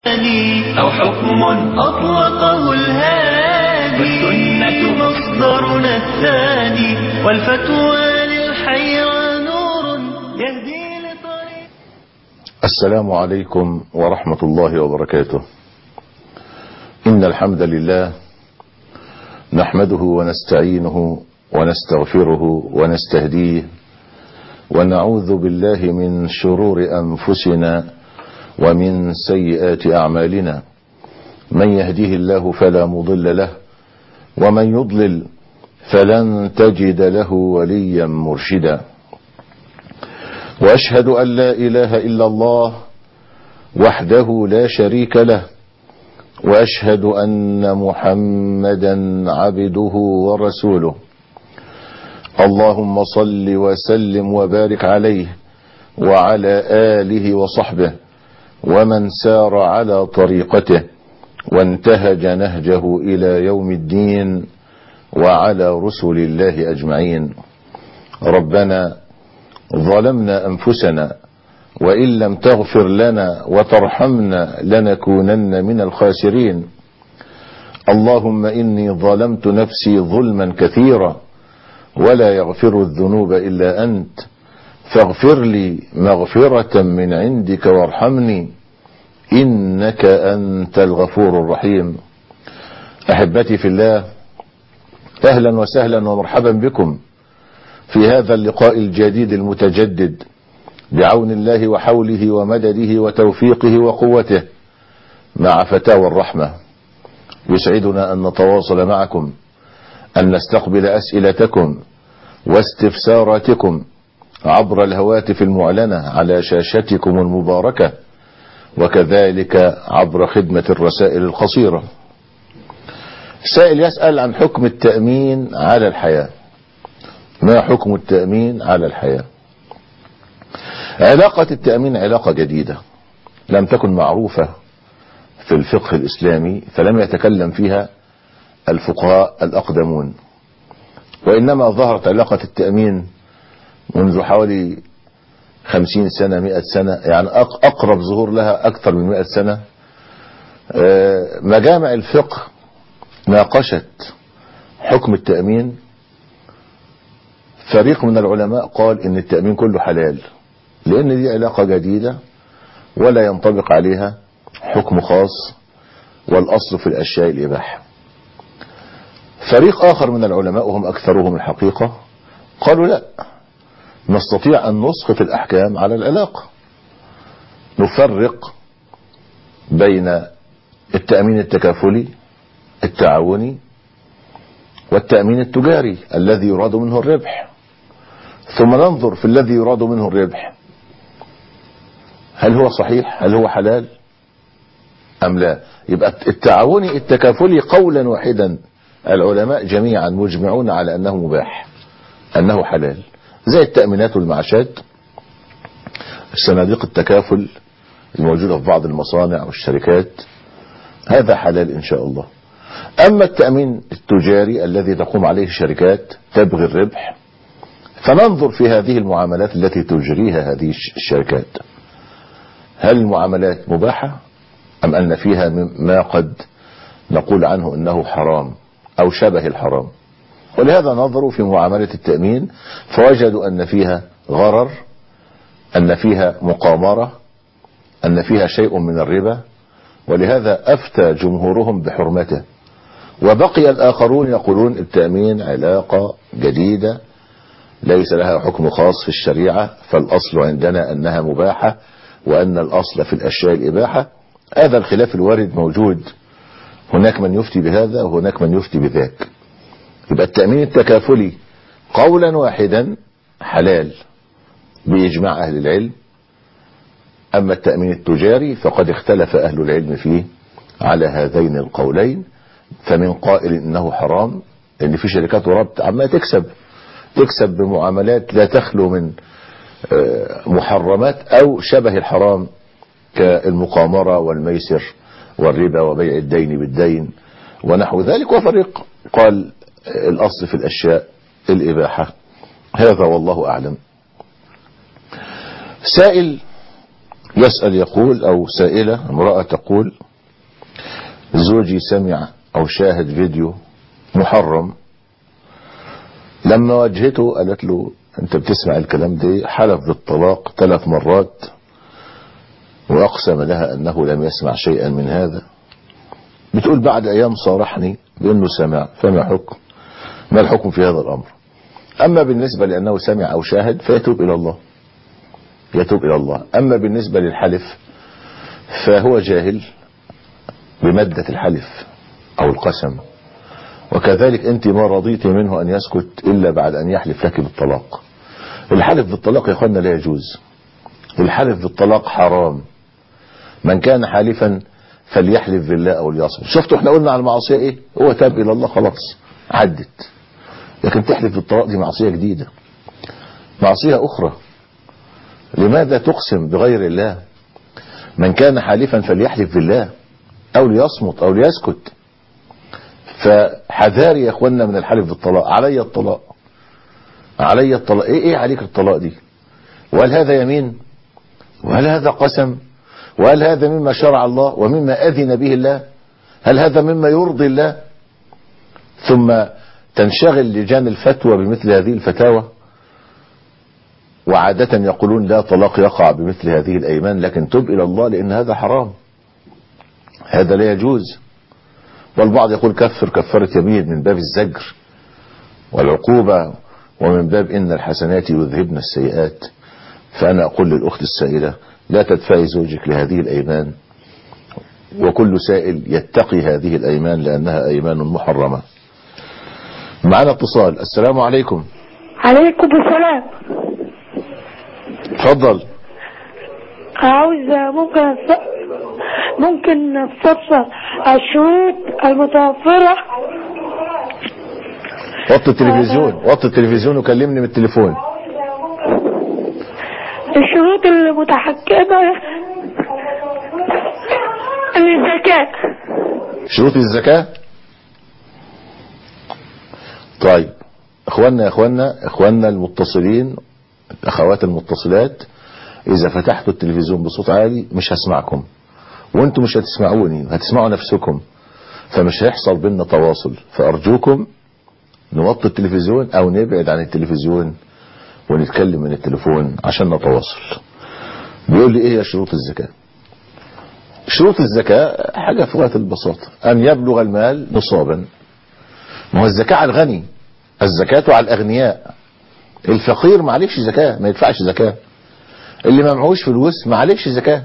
أو حكم أطلقه الهادي والسنة مصدرنا الثاني والفتوى للحيرى نور يهدي لطريق السلام عليكم ورحمة الله وبركاته إن الحمد لله نحمده ونستعينه ونستغفره ونستهديه ونعوذ بالله من شرور أنفسنا ومن سيئات أعمالنا من يهديه الله فلا مضل له ومن يضلل فلن تجد له وليا مرشدا وأشهد أن لا إله إلا الله وحده لا شريك له وأشهد أن محمدا عبده ورسوله اللهم صل وسلم وبارك عليه وعلى آله وصحبه ومن سار على طريقته وانتهج نهجه إلى يوم الدين وعلى رسل الله أجمعين ربنا ظلمنا أنفسنا وإن لم تغفر لنا وترحمنا لنكونن من الخاسرين اللهم إني ظلمت نفسي ظلما كثيرا ولا يغفر الذنوب إلا أنت فاغفر لي مغفرة من عندك وارحمني إنك أنت الغفور الرحيم أحبتي في الله أهلا وسهلا ومرحبا بكم في هذا اللقاء الجديد المتجدد بعون الله وحوله ومدده وتوفيقه وقوته مع فتاوى الرحمة يسعدنا أن نتواصل معكم أن نستقبل أسئلتكم واستفساراتكم عبر الهواتف المعلنة على شاشتكم المباركة وكذلك عبر خدمة الرسائل القصيرة سائل يسأل عن حكم التأمين على الحياة ما حكم التأمين على الحياة علاقة التأمين علاقة جديدة لم تكن معروفة في الفقه الإسلامي فلم يتكلم فيها الفقهاء الأقدمون وإنما ظهرت علاقة التأمين منذ حوالي خمسين سنة مئة سنة يعني أقرب ظهور لها أكثر من مئة سنة مجامع الفقه ناقشت حكم التأمين فريق من العلماء قال ان التأمين كله حلال لان دي علاقة جديدة ولا ينطبق عليها حكم خاص والأصل في الأشياء الإباحة فريق آخر من العلماء وهم أكثرهم الحقيقة قالوا لا نستطيع أن نسقط الأحكام على العلاقة نفرق بين التأمين التكافلي التعاوني والتأمين التجاري الذي يراد منه الربح ثم ننظر في الذي يراد منه الربح هل هو صحيح هل هو حلال أم لا يبقى التعاوني التكافلي قولا واحدا العلماء جميعا مجمعون على أنه مباح أنه حلال زي التأمينات والمعاشات الصناديق التكافل الموجودة في بعض المصانع والشركات هذا حلال إن شاء الله أما التأمين التجاري الذي تقوم عليه الشركات تبغي الربح فننظر في هذه المعاملات التي تجريها هذه الشركات هل المعاملات مباحة أم أن فيها ما قد نقول عنه أنه حرام أو شبه الحرام ولهذا نظروا في معاملة التأمين فوجدوا أن فيها غرر أن فيها مقامرة أن فيها شيء من الربا ولهذا أفتى جمهورهم بحرمته وبقي الآخرون يقولون التأمين علاقة جديدة ليس لها حكم خاص في الشريعة فالأصل عندنا أنها مباحة وأن الأصل في الأشياء الإباحة هذا الخلاف الوارد موجود هناك من يفتي بهذا وهناك من يفتي بذاك يبقى التأمين التكافلي قولا واحدا حلال بإجماع أهل العلم أما التأمين التجاري فقد اختلف أهل العلم فيه على هذين القولين فمن قائل إنه حرام لأن في شركات وربط عما تكسب تكسب بمعاملات لا تخلو من محرمات أو شبه الحرام كالمقامرة والميسر والربا وبيع الدين بالدين ونحو ذلك وفريق قال الأصل في الأشياء الإباحة هذا والله أعلم سائل يسأل يقول أو سائلة امرأة تقول زوجي سمع أو شاهد فيديو محرم لما واجهته قالت له أنت بتسمع الكلام ده حلف بالطلاق ثلاث مرات وأقسم لها أنه لم يسمع شيئا من هذا بتقول بعد أيام صارحني بأنه سمع فما حكم ما الحكم في هذا الأمر أما بالنسبة لأنه سمع أو شاهد فيتوب إلى الله يتوب إلى الله أما بالنسبة للحلف فهو جاهل بمادة الحلف أو القسم وكذلك أنت ما رضيت منه أن يسكت إلا بعد أن يحلف لك بالطلاق الحلف بالطلاق يا أخوانا لا يجوز الحلف بالطلاق حرام من كان حالفا فليحلف بالله أو ليصمت شفتوا احنا قلنا على المعصية ايه هو تاب إلى الله خلاص عدت لكن تحلف بالطلاق دي معصية جديدة معصية أخرى لماذا تقسم بغير الله من كان حالفا فليحلف بالله أو ليصمت أو ليسكت فحذاري يا اخوانا من الحلف بالطلاق علي الطلاق علي الطلاق ايه ايه عليك الطلاق دي وهل هذا يمين وهل هذا قسم وهل هذا مما شرع الله ومما أذن به الله هل هذا مما يرضي الله ثم تنشغل لجان الفتوى بمثل هذه الفتاوى وعادة يقولون لا طلاق يقع بمثل هذه الأيمان لكن تب إلى الله لأن هذا حرام هذا لا يجوز والبعض يقول كفر كفرة يمين من باب الزجر والعقوبة ومن باب إن الحسنات يذهبن السيئات فأنا أقول للأخت السائلة لا تدفعي زوجك لهذه الأيمان وكل سائل يتقي هذه الأيمان لأنها أيمان محرمة معنا اتصال السلام عليكم عليكم السلام تفضل عاوز ممكن أس- ممكن نستفسر الشروط المتوفرة وطي التلفزيون وطي التلفزيون وكلمني من التليفون الشروط المتحكمة للزكاة شروط الزكاة طيب اخواننا يا اخواننا اخواننا المتصلين الاخوات المتصلات اذا فتحتوا التلفزيون بصوت عالي مش هسمعكم وانتم مش هتسمعوني هتسمعوا نفسكم فمش هيحصل بينا تواصل فارجوكم نوطي التلفزيون او نبعد عن التلفزيون ونتكلم من التليفون عشان نتواصل بيقول لي ايه هي شروط الزكاه شروط الزكاة حاجة في غاية البساطة أن يبلغ المال نصابا ما هو الزكاة على الغني الزكاة على الأغنياء الفقير معليش زكاة ما يدفعش زكاة اللي ما معهوش فلوس معليش زكاة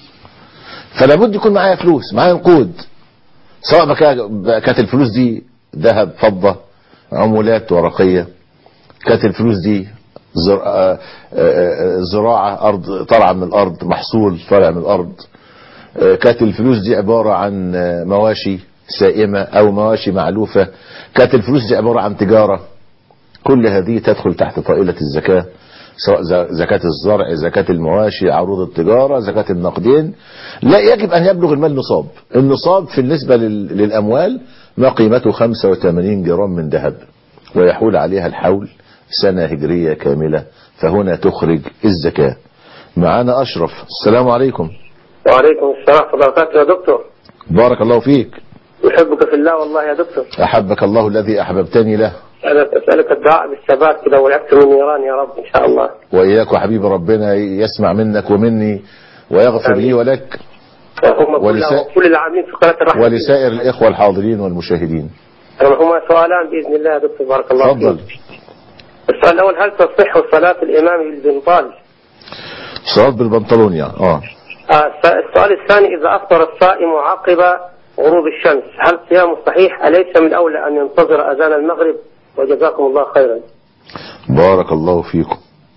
فلا بد يكون معايا فلوس معايا نقود سواء بكا- كانت الفلوس دي ذهب فضة عمولات ورقية كانت الفلوس دي زر- آه، آه، آه، زراعة أرض طالعة من الأرض محصول طالع من الأرض آه، كانت الفلوس دي عبارة عن آه، مواشي سائمة أو مواشي معلوفة كانت الفلوس دي عبارة عن تجارة كل هذه تدخل تحت طائلة الزكاة سواء ز- زكاة الزرع زكاة المواشي عروض التجارة زكاة النقدين لا يجب أن يبلغ المال نصاب النصاب في النسبة لل- للأموال ما قيمته 85 جرام من ذهب ويحول عليها الحول سنة هجرية كاملة فهنا تخرج الزكاة معانا أشرف السلام عليكم وعليكم السلام ورحمة الله وبركاته يا دكتور بارك الله فيك أحبك في الله والله يا دكتور أحبك الله الذي أحببتني له أنا أسألك الدعاء بالثبات كده والعكس من النيران يا رب إن شاء الله وإياك وحبيب ربنا يسمع منك ومني ويغفر لي ولك اللهم ولسا- كلها وكل العاملين في قناة الرحمة ولسائر الإخوة الحاضرين والمشاهدين هما سؤالان بإذن الله يا دكتور بارك الله تفضل فيك السؤال الأول هل تصح صلاة الإمام بالبنطال؟ صلاة بالبنطلون يعني اه آه، السؤال الثاني إذا أفطر الصائم عقب غروب الشمس هل صيامه صحيح أليس من الأولى أن ينتظر أذان المغرب وجزاكم الله خيرا بارك الله فيكم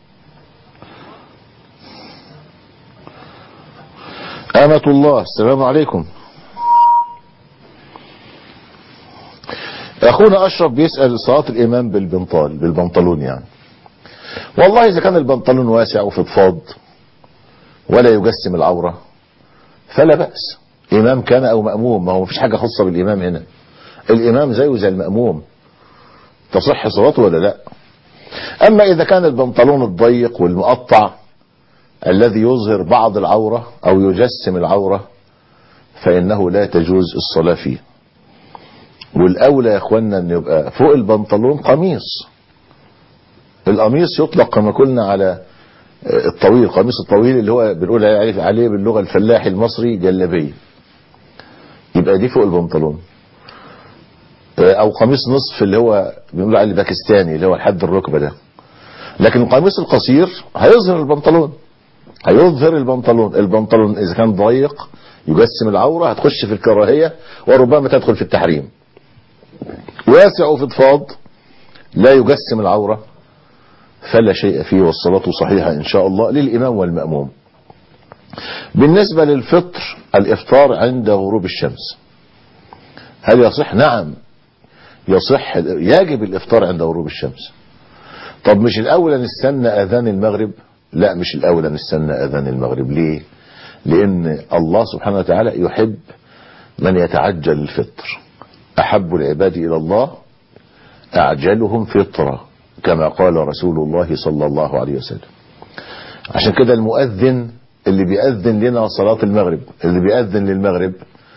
أمة الله السلام عليكم أخونا أشرف بيسأل صلاة الإمام بالبنطال بالبنطلون يعني والله إذا كان البنطلون واسع وفضفاض ولا يجسم العورة فلا بأس إمام كان أو مأموم ما هو مفيش حاجة خاصة بالإمام هنا الإمام زيه زي المأموم تصح صلاته ولا لا أما إذا كان البنطلون الضيق والمقطع الذي يظهر بعض العورة أو يجسم العورة فإنه لا تجوز الصلاة فيه والأولى يا أخوانا أن يبقى فوق البنطلون قميص القميص يطلق كما قلنا على الطويل القميص الطويل اللي هو بنقول عليه عليه باللغة الفلاحي المصري جلابية يبقى دي فوق البنطلون او قميص نصف اللي هو بنقول عليه الباكستاني اللي هو لحد الركبة ده لكن القميص القصير هيظهر البنطلون هيظهر البنطلون البنطلون اذا كان ضيق يجسم العورة هتخش في الكراهية وربما تدخل في التحريم واسع وفضفاض لا يجسم العورة فلا شيء فيه والصلاة صحيحة إن شاء الله للإمام والمأموم بالنسبة للفطر الإفطار عند غروب الشمس هل يصح نعم يصح يجب الإفطار عند غروب الشمس طب مش الأولى نستنى أذان المغرب لا مش الأولى نستنى أذان المغرب ليه لأن الله سبحانه وتعالى يحب من يتعجل الفطر أحب العباد إلى الله أعجلهم فطرة كما قال رسول الله صلى الله عليه وسلم عشان كده المؤذن اللي بيأذن لنا صلاة المغرب اللي بيأذن للمغرب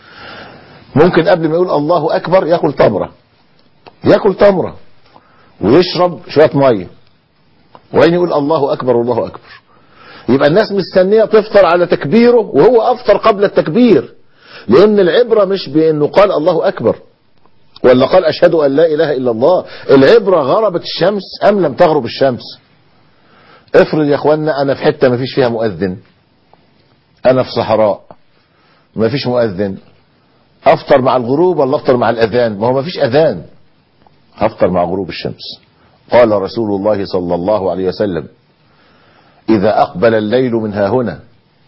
ممكن قبل ما يقول الله أكبر ياكل تمرة ياكل تمرة ويشرب شوية مية وين يقول الله أكبر والله أكبر يبقى الناس مستنية تفطر على تكبيره وهو أفطر قبل التكبير لأن العبرة مش بأنه قال الله أكبر ولا قال أشهد أن لا إله إلا الله العبرة غربت الشمس أم لم تغرب الشمس افرض يا اخوانا أنا في حتة ما فيش فيها مؤذن أنا في صحراء ما فيش مؤذن أفطر مع الغروب ولا أفطر مع الأذان ما هو ما فيش أذان أفطر مع غروب الشمس قال رسول الله صلى الله عليه وسلم إذا أقبل الليل من ها هنا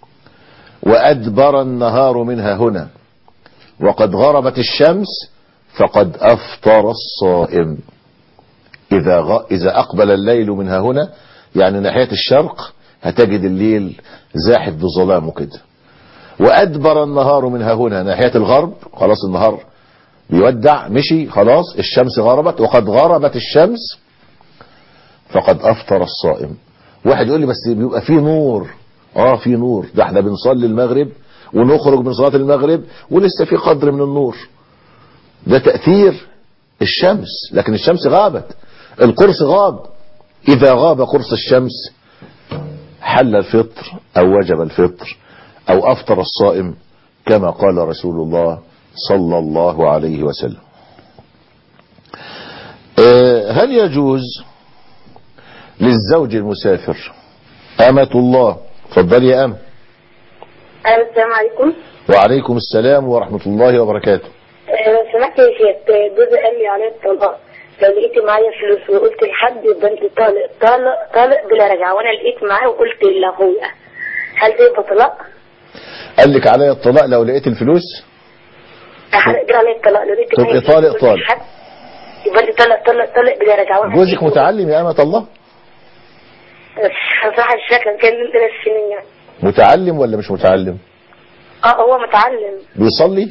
وأدبر النهار من ها هنا وقد غربت الشمس فقد أفطر الصائم إذا, غ... إذا أقبل الليل من ها هنا يعني ناحية الشرق هتجد الليل زاحف بظلامه كده وأدبر النهار من ها هنا ناحية الغرب خلاص النهار بيودع مشي خلاص الشمس غربت وقد غربت الشمس فقد أفطر الصائم واحد يقول لي بس بيبقى فيه نور اه في نور ده احنا بنصلي المغرب ونخرج من صلاة المغرب ولسه في قدر من النور ده تأثير الشمس لكن الشمس غابت القرص غاب إذا غاب قرص الشمس حل الفطر أو وجب الفطر أو أفطر الصائم كما قال رسول الله صلى الله عليه وسلم هل يجوز للزوج المسافر أمة الله تفضلي يا أم السلام عليكم وعليكم السلام ورحمة الله وبركاته لو سمحت يا شيخ جوزي قال لي عليه الطلاق لو لقيت معايا فلوس وقلت لحد يبقى انت طالق طالق طالق بلا رجعه وانا لقيت معاه وقلت لاخويا هل ده يبقى طلاق؟ قال لك عليا الطلاق لو لقيت الفلوس هقدر عليه الطلاق لو لقيت تبقي معايا طالق فلوس طالق. وقلت لحد يبقى انت طالق طالق طالق بلا رجعه وأنا جوزك لقيت- متعلم يا أمة الله صح الشكل كان من ثلاث سنين يعني متعلم ولا مش متعلم اه هو متعلم بيصلي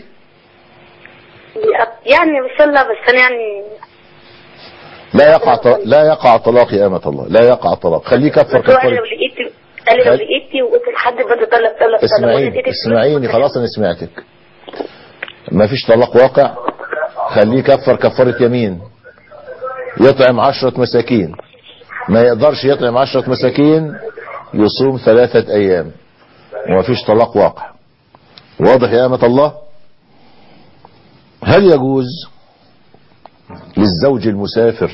بيق- يعني بيصلى بس انا يعني لا يقع ط- لا يقع طلاق يا أمة الله لا يقع طلاق خليه كفر بس هو قال لي كفر لو لقيت قال لي لو خل- لقيتي وقلت لحد يبقى انت طالق طالق طالق وأنا اسمعيني لقيت الفلوس اسمعيني وقلت خلاص انا سمعتك ما فيش طلاق واقع خليه كفر كفارة يمين يطعم عشرة مساكين ما يقدرش يطعم عشرة مساكين يصوم ثلاثة ايام وما فيش طلاق واقع واضح يا أمة الله هل يجوز للزوج المسافر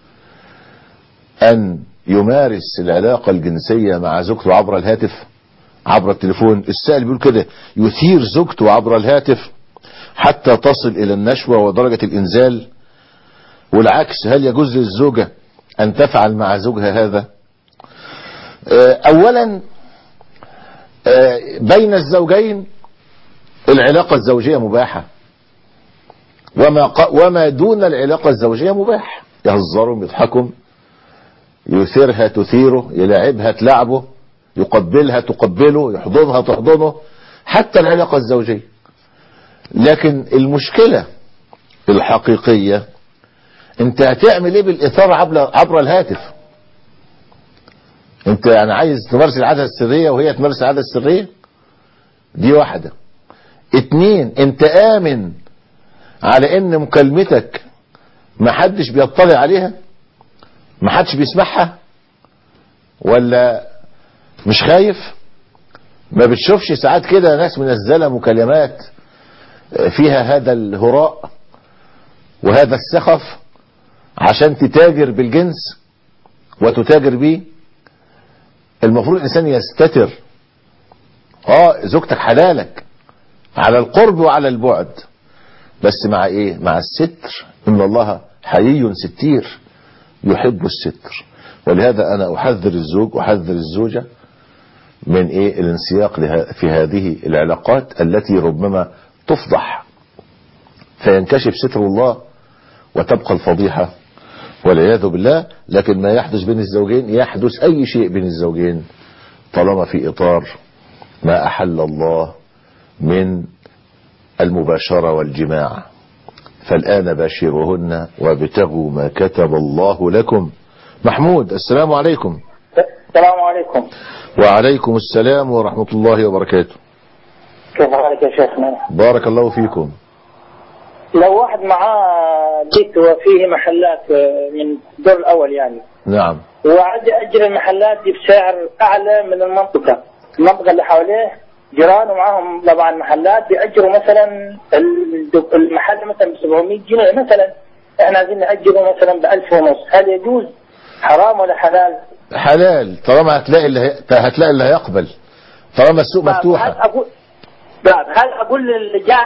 أن يمارس العلاقة الجنسية مع زوجته عبر الهاتف عبر التليفون السائل بيقول كده يثير زوجته عبر الهاتف حتى تصل إلى النشوة ودرجة الإنزال والعكس هل يجوز للزوجة أن تفعل مع زوجها هذا آه، أولا آه، بين الزوجين العلاقة الزوجية مباحة وما, ق- وما دون العلاقة الزوجية مباح يهزروا يضحكوا يثيرها تثيره يلاعبها تلعبه يقبلها تقبله يحضنها تحضنه حتى العلاقة الزوجية لكن المشكلة الحقيقية انت هتعمل ايه بالاثارة عبر, عبر الهاتف انت يعني عايز تمارس العادة السرية وهي تمارس العادة السرية دي واحدة اتنين انت امن على ان مكالمتك محدش بيطلع عليها محدش بيسمعها ولا مش خايف ما بتشوفش ساعات كده ناس منزلة مكالمات فيها هذا الهراء وهذا السخف عشان تتاجر بالجنس وتتاجر بيه المفروض الانسان يستتر اه زوجتك حلالك على القرب وعلى البعد بس مع ايه مع الستر ان الله حيي ستير يحب الستر ولهذا انا احذر الزوج احذر الزوجة من ايه الانسياق له- في هذه العلاقات التي ربما تفضح فينكشف ستر الله وتبقى الفضيحة والعياذ بالله لكن ما يحدث بين الزوجين يحدث اي شيء بين الزوجين طالما في اطار ما احل الله من المباشرة والجماع فالآن باشرهن وابتغوا ما كتب الله لكم محمود السلام عليكم السلام عليكم وعليكم السلام ورحمة الله وبركاته كيف حالك يا شيخنا بارك الله فيكم لو واحد معاه بيت وفيه محلات آه، من الدور الأول يعني نعم وعاد يأجر المحلات دي بسعر أعلى من المنطقة المنطقة اللي حواليه جيران ومعاهم طبعا محلات بيأجروا مثلا الد- المحل مثلا ب 700 جنيه مثلا احنا عايزين نأجره مثلا ب 1000 ونص هل يجوز حرام ولا حلال؟ حلال طالما هتلاقي اللي هي... هتلاقي اللي هيقبل طالما السوق هل مفتوحة أقول بعد هل أقول للي جاء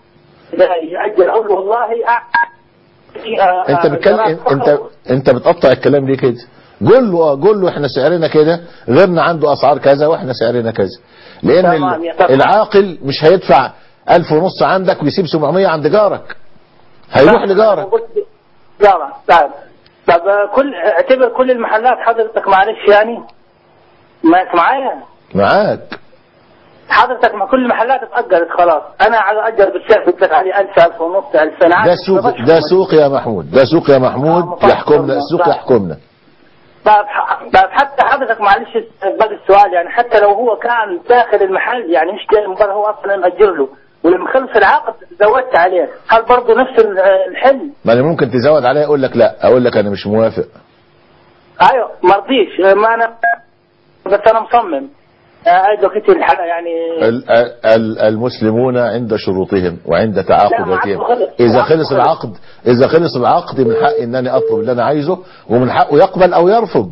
يأجر أقول له والله أ- آه، انت آه، بتكلم جرات انت فخر. انت بتقطع الكلام ليه كده قول له اه قول له احنا سعرنا كده غيرنا عنده اسعار كذا واحنا سعرنا كذا لان تمام، ال- يا طب- العاقل مش هيدفع ألف ونص عندك ويسيب 700 عند جارك هيروح لجارك جارة طيب طب كل اعتبر كل المحلات حضرتك معلش يعني ما معايا معاك حضرتك ما كل المحلات اتأجرت خلاص انا على اجر بالسعر قلت لك عليه 1000 1000 ونص 2000 انا ده عارف سوق ما ده بشحن. سوق يا محمود ده سوق يا محمود آه، مفهوم. يحكمنا السوق طيب. يحكمنا طيب ح- طيب حتى حضرتك معلش باقي السؤال يعني حتى لو هو كان داخل المحل يعني مش جاي من برا هو اصلا مأجر له ولما خلص العقد زودت عليه هل برضه نفس ال- الحل؟ ما انا ممكن تزود عليا اقول لك لا اقول لك انا مش موافق ايوه ما رضيش ما انا بس انا مصمم عايز وقتي الحلقه يعني ال- ال- المسلمون عند شروطهم وعند تعاقداتهم لا، ما خلص. اذا ما خلص خلص. العقد اذا خلص العقد من حق ان انا اطلب اللي انا عايزه ومن حقه يقبل او يرفض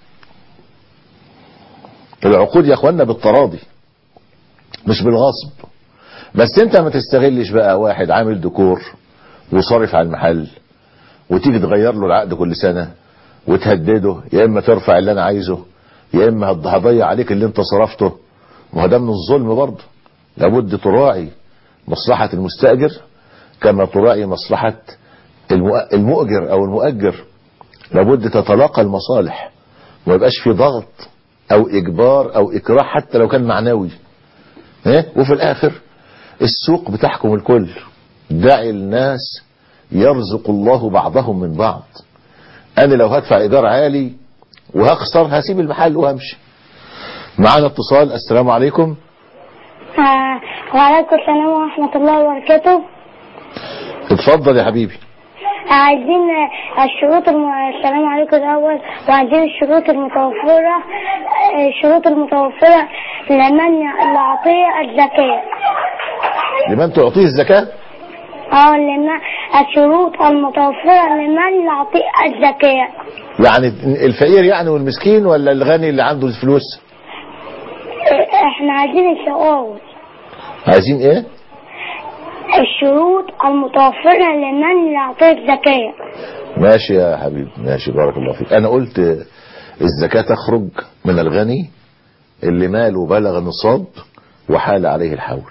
العقود يا اخوانا بالتراضي مش بالغصب بس انت ما تستغلش بقى واحد عامل ديكور وصارف على المحل وتيجي تغير له العقد كل سنة وتهدده يا اما ترفع اللي انا عايزه يا اما هض- هضيع عليك اللي انت صرفته ما هو ده من الظلم برضه لابد تراعي مصلحة المستأجر كما تراعي مصلحة المؤ- المؤجر او المؤجر لابد تتلاقى المصالح ما يبقاش في ضغط او اجبار او اكراه حتى لو كان معنوي ها؟ وفي الاخر السوق بتحكم الكل دع الناس يرزق الله بعضهم من بعض انا لو هدفع ايجار عالي وهخسر هسيب المحل وهمشي معانا اتصال السلام عليكم آه وعليكم السلام ورحمة الله وبركاته اتفضل يا حبيبي عايزين آه، الشروط الم... السلام عليكم الأول وعايزين الشروط المتوفرة آه، الشروط المتوفرة لمن يعطي الزكاة لمن تعطيه الزكاة اه لمن الشروط المتوفرة لمن يعطي الزكاة يعني الفقير يعني والمسكين ولا الغني اللي عنده الفلوس آه، احنا عايزين الشروط عايزين ايه الشروط المتوفرة لمن يعطي الزكاة ماشي يا حبيبي ماشي بارك الله فيك انا قلت الزكاة تخرج من الغني اللي ماله بلغ نصاب وحال عليه الحول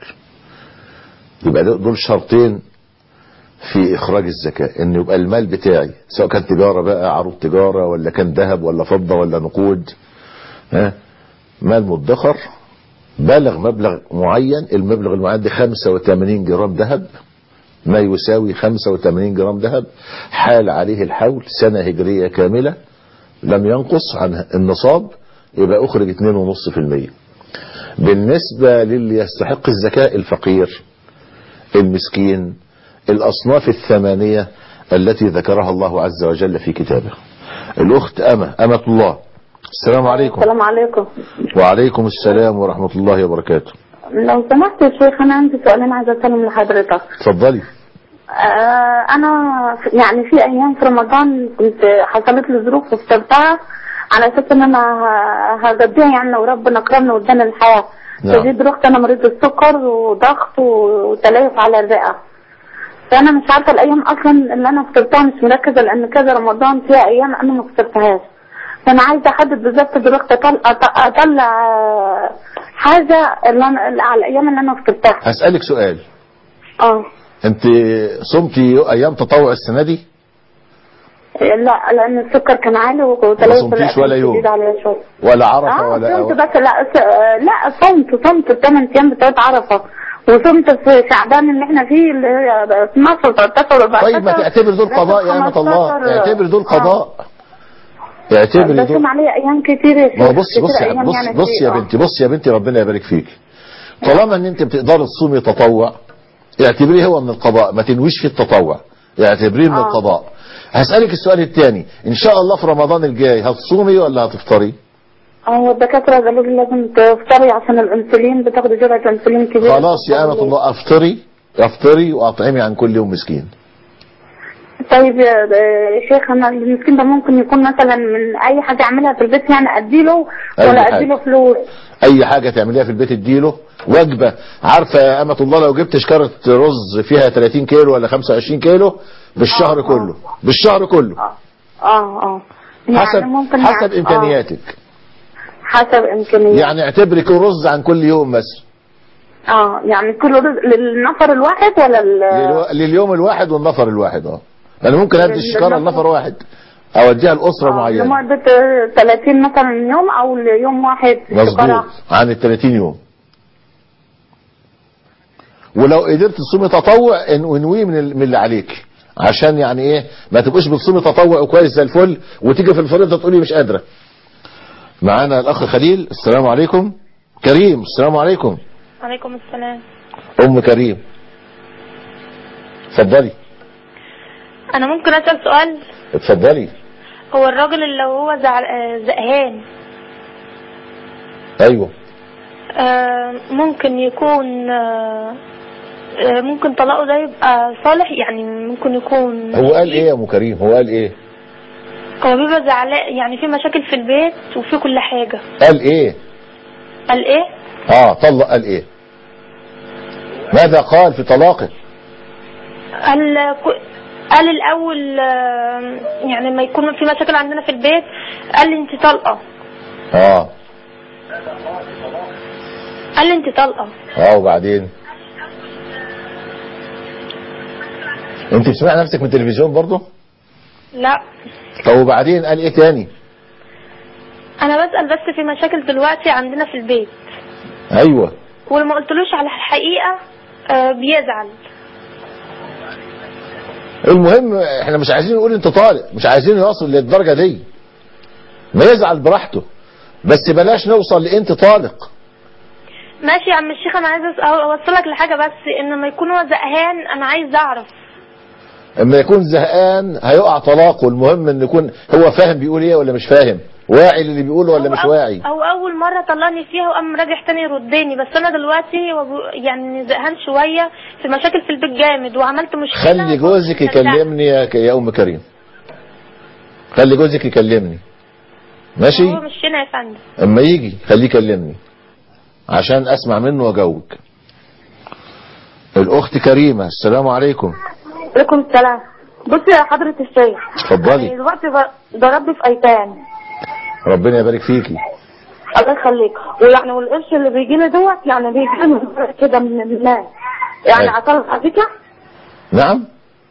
يبقى دول شرطين في اخراج الزكاة ان يبقى المال بتاعي سواء كان تجارة بقى عروض تجارة ولا كان ذهب ولا فضة ولا نقود ها مال مدخر بلغ مبلغ معين المبلغ المعين ده 85 جرام ذهب ما يساوي 85 جرام ذهب حال عليه الحول سنة هجرية كاملة لم ينقص عن النصاب يبقى اخرج 2.5% بالنسبة للي يستحق الزكاة الفقير المسكين الأصناف الثمانية التي ذكرها الله عز وجل في كتابه الأخت أمة أمة الله السلام عليكم السلام عليكم وعليكم السلام ورحمة الله وبركاته لو سمحت يا شيخ انا عندي سؤالين عايزه اسالهم لحضرتك اتفضلي آه انا في- يعني في ايام في رمضان كنت حصلت لي ظروف وافترضتها على اساس ان انا ه- هقضيها يعني لو ربنا كرمني واداني الحياه نعم. شديد رحت انا مريض السكر وضغط وتليف على الرئه فانا مش عارفه الايام اصلا اللي انا فطرتها مش مركزه لان كذا رمضان فيها ايام انا ما فطرتهاش فانا عايزه احدد بالظبط دلوقتي أطل- أط- اطلع آه، حاجه اللي أنا اللي على الايام اللي انا فطرتها هسألك سؤال اه انت صمتي ايام تطوع السنة دي لا لان السكر كان عالي وتليف ما صمتيش الرئة ولا يوم؟ شديد عليا شويه ولا عرفة اه ولا صمت بس لا س- لا صمت صمت الثمان ايام بتوع عرفه وصمت في شعبان اللي احنا فيه اللي هي 12 13 14 طيب ما تعتبر دول قضاء يا أمة الله 15 اعتبر دول آه. قضاء اعتبري بس دول عليا ايام كتير يا ما هو شيخ، بص بص كتير يا أيام بص يعني بص كتير. يا آه. بنتي بص يا بنتي ربنا يبارك فيك طالما ان انت بتقدر تصومي تطوع اعتبريه هو من القضاء ما تنويش في التطوع اعتبريه من آه. القضاء هسألك السؤال الثاني ان شاء الله في رمضان الجاي هتصومي ولا هتفطري اه الدكاتره قالوا لي لازم تفطري عشان الانسولين بتاخدي جرعه انسولين كبيره خلاص يا أمة الله افطري افطري واطعمي عن كل يوم مسكين طيب يا يا شيخ انا المسكين ده ممكن يكون مثلا من اي حاجه اعملها في البيت يعني اديله أي ولا حاجة. اديله فلوس اي حاجة تعمليها في البيت اديله وجبة عارفة يا أمة الله لو جبت شكارة رز فيها 30 كيلو ولا 25 كيلو بالشهر كله بالشهر كله اه اه يعني حسب ممكن حسب يعني- امكانياتك آه حسب امكانياتك يعني اعتبري كل رز عن كل يوم مثلا اه يعني كل رزق للنفر الواحد ولا ال... للو- لليوم الواحد والنفر الواحد اه انا ممكن ادي الشكاره للنفر- لنفر واحد اوديها لاسره آه معينه لمدة 30 مثلا يوم او ليوم واحد مظبوط شكرا. عن ال 30 يوم ولو قدرت تصومي تطوع ان- انويه من ال- من اللي عليك عشان يعني ايه ما تبقوش بتصومي تطوع كويس زي الفل وتيجي في الفريضه تقولي مش قادره معانا الاخ خليل السلام عليكم كريم السلام عليكم عليكم السلام ام كريم اتفضلي انا ممكن اسال سؤال اتفضلي هو الراجل اللي هو زعل... آه، زهقان ايوه آه، ممكن يكون آه، آه، ممكن طلاقه ده يبقى صالح يعني ممكن يكون هو قال ايه يا ام كريم هو قال ايه هو بيبقى زعلان يعني في مشاكل في البيت وفي كل حاجة قال ايه قال ايه اه طلق قال ايه ماذا قال في طلاقه قال ك- قال الاول آه، يعني لما يكون في مشاكل عندنا في البيت قال لي انت طلقه اه قال لي انت طلقه اه وبعدين انت بتسمع نفسك من التلفزيون برضه لا طب وبعدين قال ايه تاني انا بسأل بس في مشاكل دلوقتي عندنا في البيت ايوه ولما قلتلوش على الحقيقة آه، بيزعل المهم احنا مش عايزين نقول انت طالق مش عايزين يوصل للدرجه دي ما يزعل براحته بس بلاش نوصل لانت طالق ماشي يا عم الشيخ انا عايز أس- اوصلك لحاجة بس ان لما يكون هو زهقان انا عايز اعرف اما يكون زهقان هيقع طلاقه المهم ان يكون هو فاهم بيقول ايه ولا مش فاهم واعي اللي بيقوله ولا هو مش أو- واعي هو اول مرة طلعني فيها وقام راجع تاني يردني بس انا دلوقتي هو بو- يعني زهقان شوية في مشاكل في البيت جامد وعملت مشكلة خلي جوزك فصدقت. يكلمني يا, ك- يا ام كريم خلي جوزك يكلمني ماشي هو مش هنا يا فندم اما يجي خليه يكلمني عشان اسمع منه واجاوبك الاخت كريمه السلام عليكم عليكم السلام بصي يا حضرة الشيخ اتفضلي. أنا دلوقتي ب- بربي في ايتام ربنا يبارك فيكي الله يخليك ويعني والقرش اللي بيجي لي دوت يعني بيجي لي كده من الناس يعني أيوة. اطلع زكاة نعم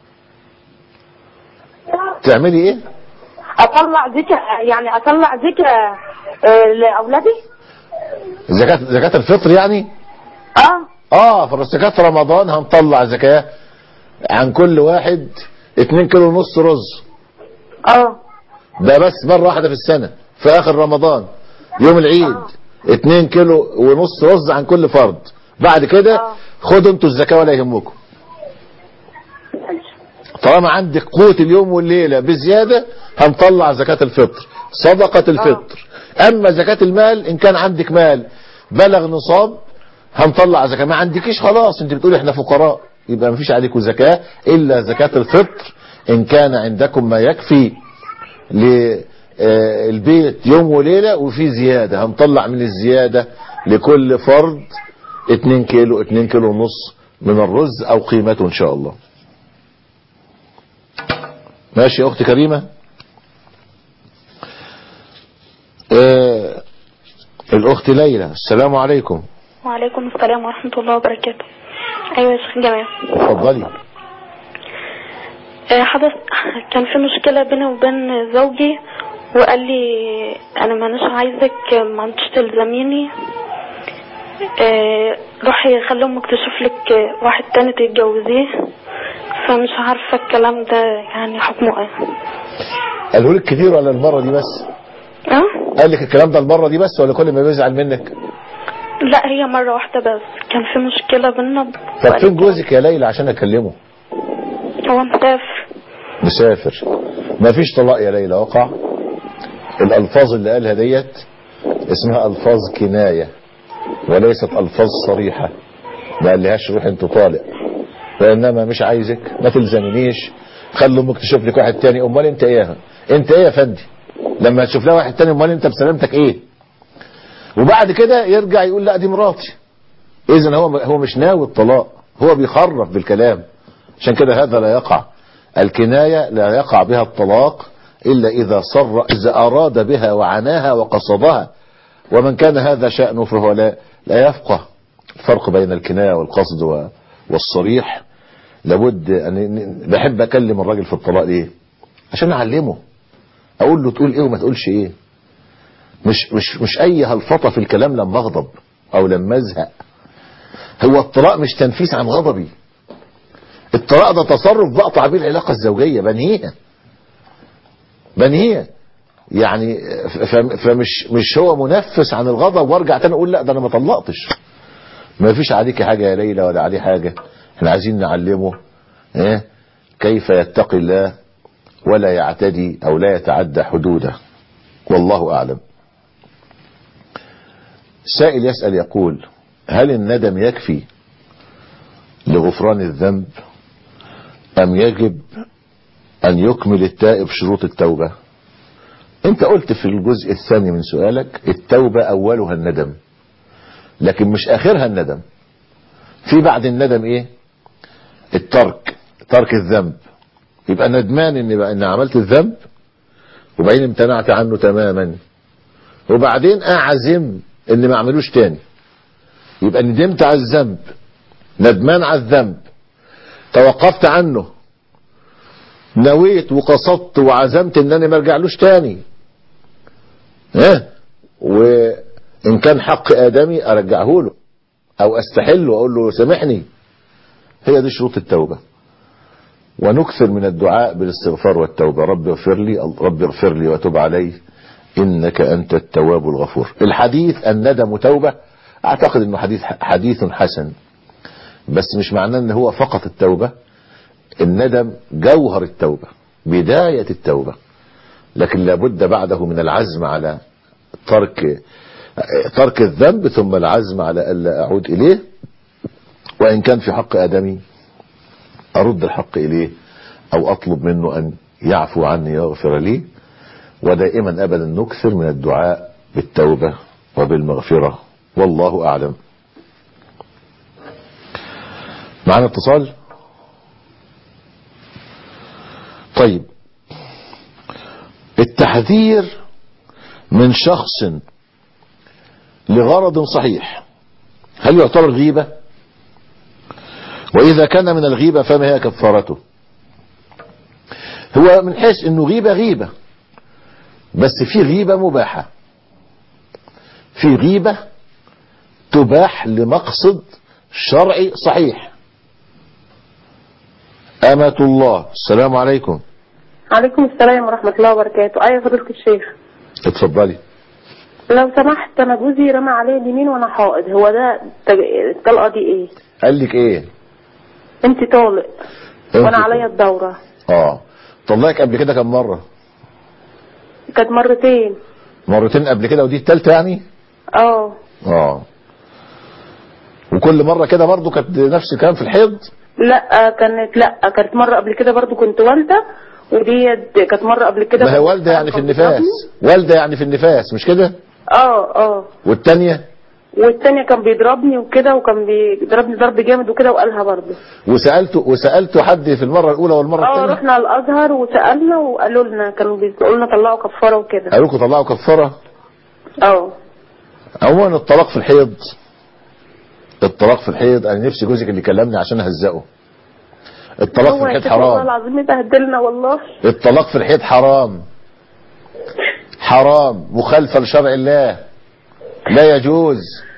تعملي ايه اطلع زكاة يعني اطلع زكاة آه، لاولادي زكاة زكاة الفطر يعني اه اه في زكاة رمضان هنطلع زكاة عن كل واحد 2 كيلو ونص رز اه ده بس مرة واحدة في السنة في اخر رمضان يوم العيد اتنين كيلو ونص رز عن كل فرد بعد كده خدوا انتوا الزكاة ولا يهمكم طالما عندك قوت اليوم والليلة بزيادة هنطلع زكاة الفطر صدقة الفطر اما زكاة المال ان كان عندك مال بلغ نصاب هنطلع زكاة ما عندكيش خلاص انت بتقولي احنا فقراء يبقى مفيش عليكم زكاة الا زكاة الفطر ان كان عندكم ما يكفي للبيت يوم وليلة وفي زيادة هنطلع من الزيادة لكل فرد 2 كيلو 2 كيلو ونص من الرز او قيمته ان شاء الله ماشي يا اختي كريمة آه الاخت ليلى السلام عليكم وعليكم السلام ورحمة الله وبركاته أيوة يا شيخ جمال اتفضلي آه، حدث كان في مشكلة بيني وبين زوجي وقال لي أنا مانيش عايزك ما انتش تلزميني آه، روحي خلي أمك تشوف لك واحد تاني تتجوزيه فمش عارفة الكلام ده يعني حكمه ايه قاله لك كتير ولا المرة دي بس اه قال لك الكلام ده المرة دي بس ولا كل ما بيزعل منك لا هي مرة واحدة بس كان في مشكلة بينا طب فين جوزك يا ليلى عشان اكلمه هو مسافر مسافر ما فيش طلاق يا ليلى وقع الالفاظ اللي قالها ديت اسمها الفاظ كناية وليست الفاظ صريحة ما قالهاش روح انت طالق وانما مش عايزك ما تلزمنيش خلي امك تشوف لك واحد تاني امال انت ايه انت ايه يا فندي لما تشوف لها واحد تاني امال انت بسلامتك ايه وبعد كده يرجع يقول لا دي مراتي اذا هو هو مش ناوي الطلاق هو بيخرف بالكلام عشان كده هذا لا يقع الكناية لا يقع بها الطلاق إلا إذا صر إذا أراد بها وعناها وقصدها ومن كان هذا شأنه فهو لا, لا يفقه الفرق بين الكناية والقصد و- والصريح لابد أن بحب أكلم الراجل في الطلاق ليه عشان أعلمه أقول له تقول إيه وما تقولش إيه مش مش مش أي هلفطة في الكلام لما أغضب أو لما أزهق هو الطلاق مش تنفيس عن غضبي الطلاق ده تصرف بقطع بيه العلاقة الزوجية بنهيها بنهيها يعني ف- فمش مش هو منفس عن الغضب وارجع تاني اقول لا ده انا ما طلقتش ما فيش عليك حاجة يا ليلى ولا عليه حاجة احنا عايزين نعلمه ايه كيف يتقي الله ولا يعتدي او لا يتعدى حدوده والله اعلم سائل يسأل يقول هل الندم يكفي لغفران الذنب أم يجب أن يكمل التائب شروط التوبة أنت قلت في الجزء الثاني من سؤالك التوبة أولها الندم لكن مش آخرها الندم في بعد الندم إيه الترك ترك الذنب يبقى ندمان إن, إن عملت الذنب وبعدين امتنعت عنه تماما وبعدين أعزم إن ما أعملوش تاني يبقى ندمت على الذنب ندمان على الذنب توقفت عنه نويت وقصدت وعزمت ان انا ما ارجعلوش تاني ها وان كان حق ادمي ارجعه له او استحله واقول له سامحني هي دي شروط التوبة ونكثر من الدعاء بالاستغفار والتوبة رب اغفر لي رب اغفر لي وتب علي انك انت التواب الغفور الحديث الندم توبة اعتقد انه حديث حديث حسن بس مش معناه ان هو فقط التوبة الندم جوهر التوبة بداية التوبة لكن لابد بعده من العزم على ترك ترك الذنب ثم العزم على ألا أعود إليه وإن كان في حق آدمي أرد الحق إليه أو أطلب منه أن يعفو عني ويغفر لي ودائما أبدا نكثر من الدعاء بالتوبة وبالمغفرة والله أعلم معنا اتصال طيب التحذير من شخص لغرض صحيح هل يعتبر غيبة وإذا كان من الغيبة فما هي كفارته هو من حيث انه غيبة غيبة بس في غيبة مباحة في غيبة تباح لمقصد شرعي صحيح أمة الله السلام عليكم عليكم السلام ورحمة الله وبركاته أيوة فضيلة الشيخ اتفضلي لو سمحت انا جوزي رمى عليا اليمين وانا حائض هو ده التج- الطلقه دي ايه قال لك ايه انت طالق أنت وانا طالق. عليا الدوره اه طلقك قبل كده كم مرة كانت مرتين مرتين قبل كده ودي التالتة يعني اه اه وكل مرة كده برضو كانت نفس الكلام في الحيض لا كانت لا كانت مره قبل كده برضو كنت والده ودي كانت مره قبل كده ما هي برضو والدة يعني في كان النفاس بيضربني. والدة يعني في النفاس مش كده اه اه والتانية والتانية كان بيضربني وكده وكان بيضربني ضرب جامد وكده وقالها برضه وسألته وسألته حد في المرة الأولى والمرة اه الثانية رحنا الازهر وسالنا وقالوا لنا كانوا بيقولوا لنا طلعوا كفاره وكده قالوا لكم طلعوا كفارة اه عموما الطلاق في الحيض الطلاق في الحيض انا نفسي جوزك اللي كلمني عشان اهزقه الطلاق في هو يا الحيض شيخ والله حرام العظيم يبهدلنا والله الطلاق في الحيض حرام حرام مخالفة لشرع الله لا يجوز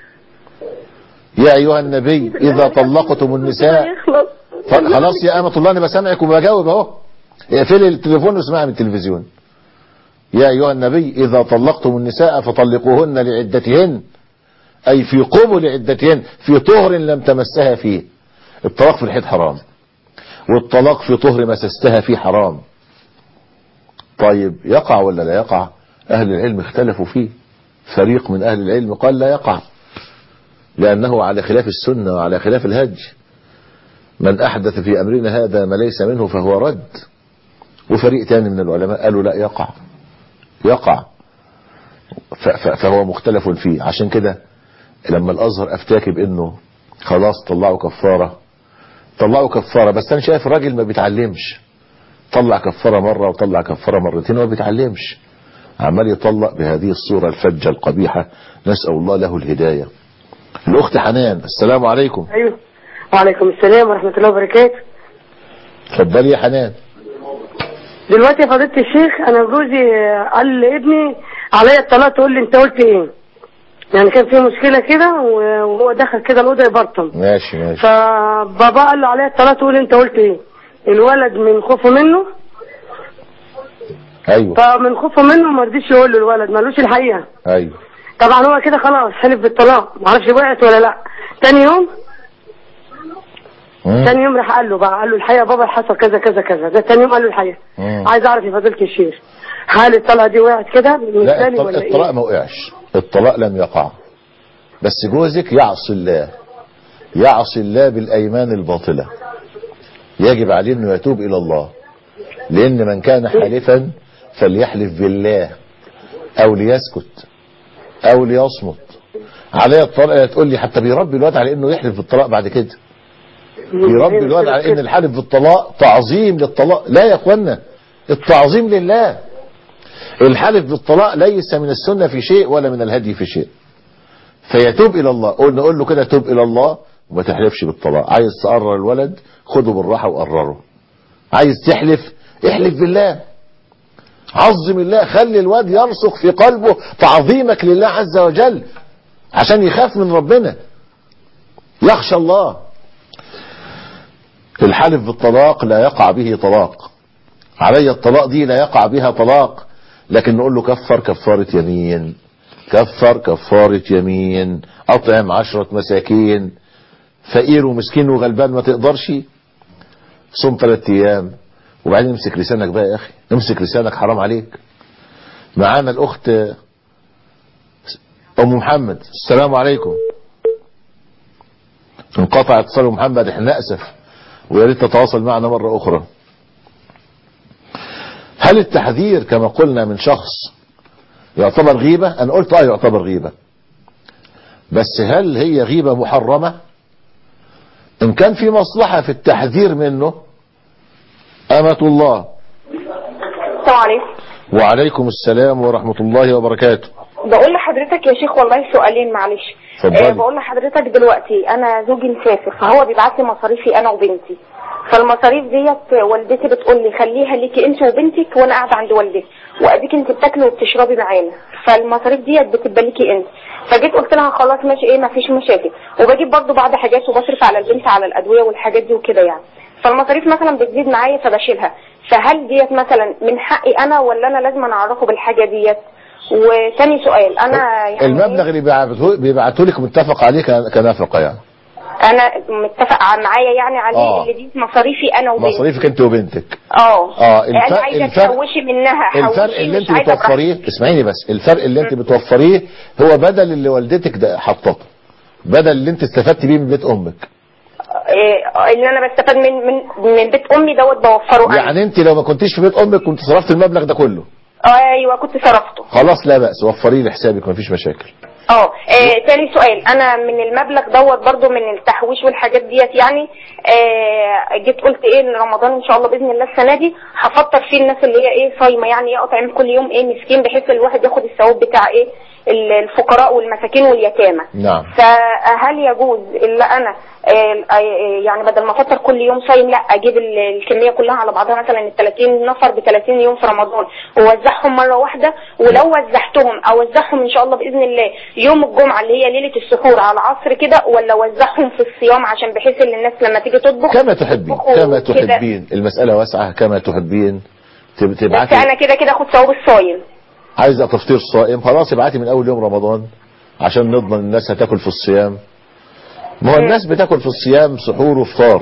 يا ايها النبي اذا طلقتم النساء يخلص ف- خلاص يا امة الله انا بسامعك وبجاوب اهو اقفلي التليفون واسمعي من التلفزيون يا ايها النبي اذا طلقتم النساء فطلقوهن لعدتهن اي في قبل عدتهن في طهر لم تمسها فيه الطلاق في الحيض حرام والطلاق في طهر مسستها فيه حرام طيب يقع ولا لا يقع اهل العلم اختلفوا فيه فريق من اهل العلم قال لا يقع لانه على خلاف السنة وعلى خلاف الهدي من أحدث في أمرنا هذا ما ليس منه فهو رد وفريق تاني من العلماء قالوا لا يقع يقع ف- ف- فهو مختلف فيه عشان كده لما الأزهر أفتاك بأنه خلاص طلعوا كفارة طلعوا كفارة بس أنا شايف الراجل ما بيتعلمش طلع كفارة مرة وطلع كفارة مرتين وما بيتعلمش عمال يطلق بهذه الصورة الفجة القبيحة نسأل الله له الهداية الأخت حنان السلام عليكم ايوه وعليكم السلام ورحمة الله وبركاته اتفضلي يا حنان دلوقتي يا فضيلة الشيخ انا جوزي قال لابني عليا الطلاق تقول لي انت قلت ايه يعني كان في مشكلة كده وهو دخل كده الأوضة يبرطم ماشي ماشي فبابا قال له عليا الطلاق تقول انت قلت ايه الولد من خوفه منه ايوه فمن خوفه منه ما رضيش يقول له الولد مالوش الحقيقة ايوه طبعا هو كده خلاص حلف بالطلاق معرفش وقعت ولا لا تاني يوم مم. تاني يوم راح قال له بقى قال له الحقيقة بابا حصل كذا كذا كذا ده تاني يوم قال له الحقيقة مم. عايز اعرف يا فضيلة الشيخ هل الطلقة دي وقعت كده لا بالنسبة لي الطلاق, ولا الطلاق ايه؟ ما وقعش الطلاق لم يقع بس جوزك يعصي الله يعصي الله بالايمان الباطله يجب عليه انه يتوب الى الله لان من كان حالفا فليحلف بالله او ليسكت او ليصمت عليه الطلاق تقول لي حتى بيربي الواد على انه يحلف بالطلاق بعد كده بيربي الواد على ان الحلف بالطلاق تعظيم للطلاق لا يا اخوانا التعظيم لله الحلف بالطلاق ليس من السنة في شيء ولا من الهدي في شيء فيتوب الى الله قول نقول له كده توب الى الله وما تحلفش بالطلاق عايز تقرر الولد خده بالراحة وقرره عايز تحلف احلف بالله عظم الله خلي الواد يرسخ في قلبه تعظيمك لله عز وجل عشان يخاف من ربنا يخشى الله الحلف بالطلاق لا يقع به طلاق علي الطلاق دي لا يقع بها طلاق لكن نقول له كفر كفارة يمين كفر كفارة يمين أطعم عشرة مساكين فقير ومسكين وغلبان ما تقدرش صم ثلاث أيام وبعدين امسك لسانك بقى يا أخي امسك لسانك حرام عليك معانا الأخت أم محمد السلام عليكم انقطع اتصال أم محمد احنا نأسف ويا ريت تتواصل معنا مرة أخرى هل التحذير كما قلنا من شخص يعتبر غيبة انا قلت اه يعتبر غيبة بس هل هي غيبة محرمة ان كان في مصلحة في التحذير منه امة الله السلام عليكم وعليكم السلام ورحمة الله وبركاته بقول لحضرتك يا شيخ والله سؤالين معلش اتفضلي. آه بقول لحضرتك دلوقتي انا زوجي مسافر فهو بيبعت لي مصاريفي انا وبنتي فالمصاريف ديت والدتي بتقول لي خليها ليكي انت وبنتك وانا قاعده عند والدتي واديك انت بتاكلي وبتشربي معانا فالمصاريف ديت بتبقى ليكي انت فجيت قلت لها خلاص ماشي ايه مفيش مشاكل وبجيب برضو بعض حاجات وبصرف على البنت على الادويه والحاجات دي وكده يعني فالمصاريف مثلا بتزيد معايا فبشيلها فهل ديت مثلا من حقي انا ولا انا لازم اعرفه بالحاجه ديت وتاني سؤال انا يعني المبلغ اللي بيبعته بيبعته لك متفق عليه ك- كنفقه يعني انا متفق ع- معايا يعني عليه آه. اللي دي مصاريفي انا وبنتي مصاريفك انت وبنتك اه اه انا الفرق عايزه الفرق تحوشي منها الفرق حوشي اللي مش انت عايزة بتوفريه اسمعيني بس الفرق اللي انت بتوفريه هو بدل اللي والدتك ده حطته بدل اللي انت استفدت بيه من بيت امك إيه، اللي انا بستفاد من من من بيت امي دوت بوفره انا يعني انت لو ما كنتيش في بيت امك كنت صرفت المبلغ ده كله ايوه كنت صرفته خلاص لا بأس وفريه لحسابك مفيش مشاكل اه إيه، تاني سؤال انا من المبلغ دوت برضو من التحويش والحاجات ديت يعني آه جيت قلت ايه ان رمضان ان شاء الله باذن الله السنه دي هفطر فيه الناس اللي هي ايه صايمه يعني ايه اطعم كل يوم ايه مسكين بحيث الواحد ياخد الثواب بتاع ايه ال- الفقراء والمساكين واليتامى نعم فهل يجوز الا انا آه، آه، يعني بدل ما افطر كل يوم صايم لا اجيب ال- الكميه كلها على بعضها مثلا ال 30 نفر ب 30 يوم في رمضان واوزعهم مره واحده ولو وزعتهم اوزعهم ان شاء الله باذن الله يوم الجمعه اللي هي ليله السحور على العصر كده ولا اوزعهم في الصيام عشان بحيث ان الناس لما تيجي تطبخ كما تحبين يطبخوا كما كده. تحبين المسألة واسعة كما تحبين تب- بس تبعتي انا كده كده اخد ثواب الصايم عايزة تفطير صائم خلاص ابعتي من اول يوم رمضان عشان نضمن الناس هتاكل في الصيام ما هو الناس بتاكل في الصيام سحور وفطار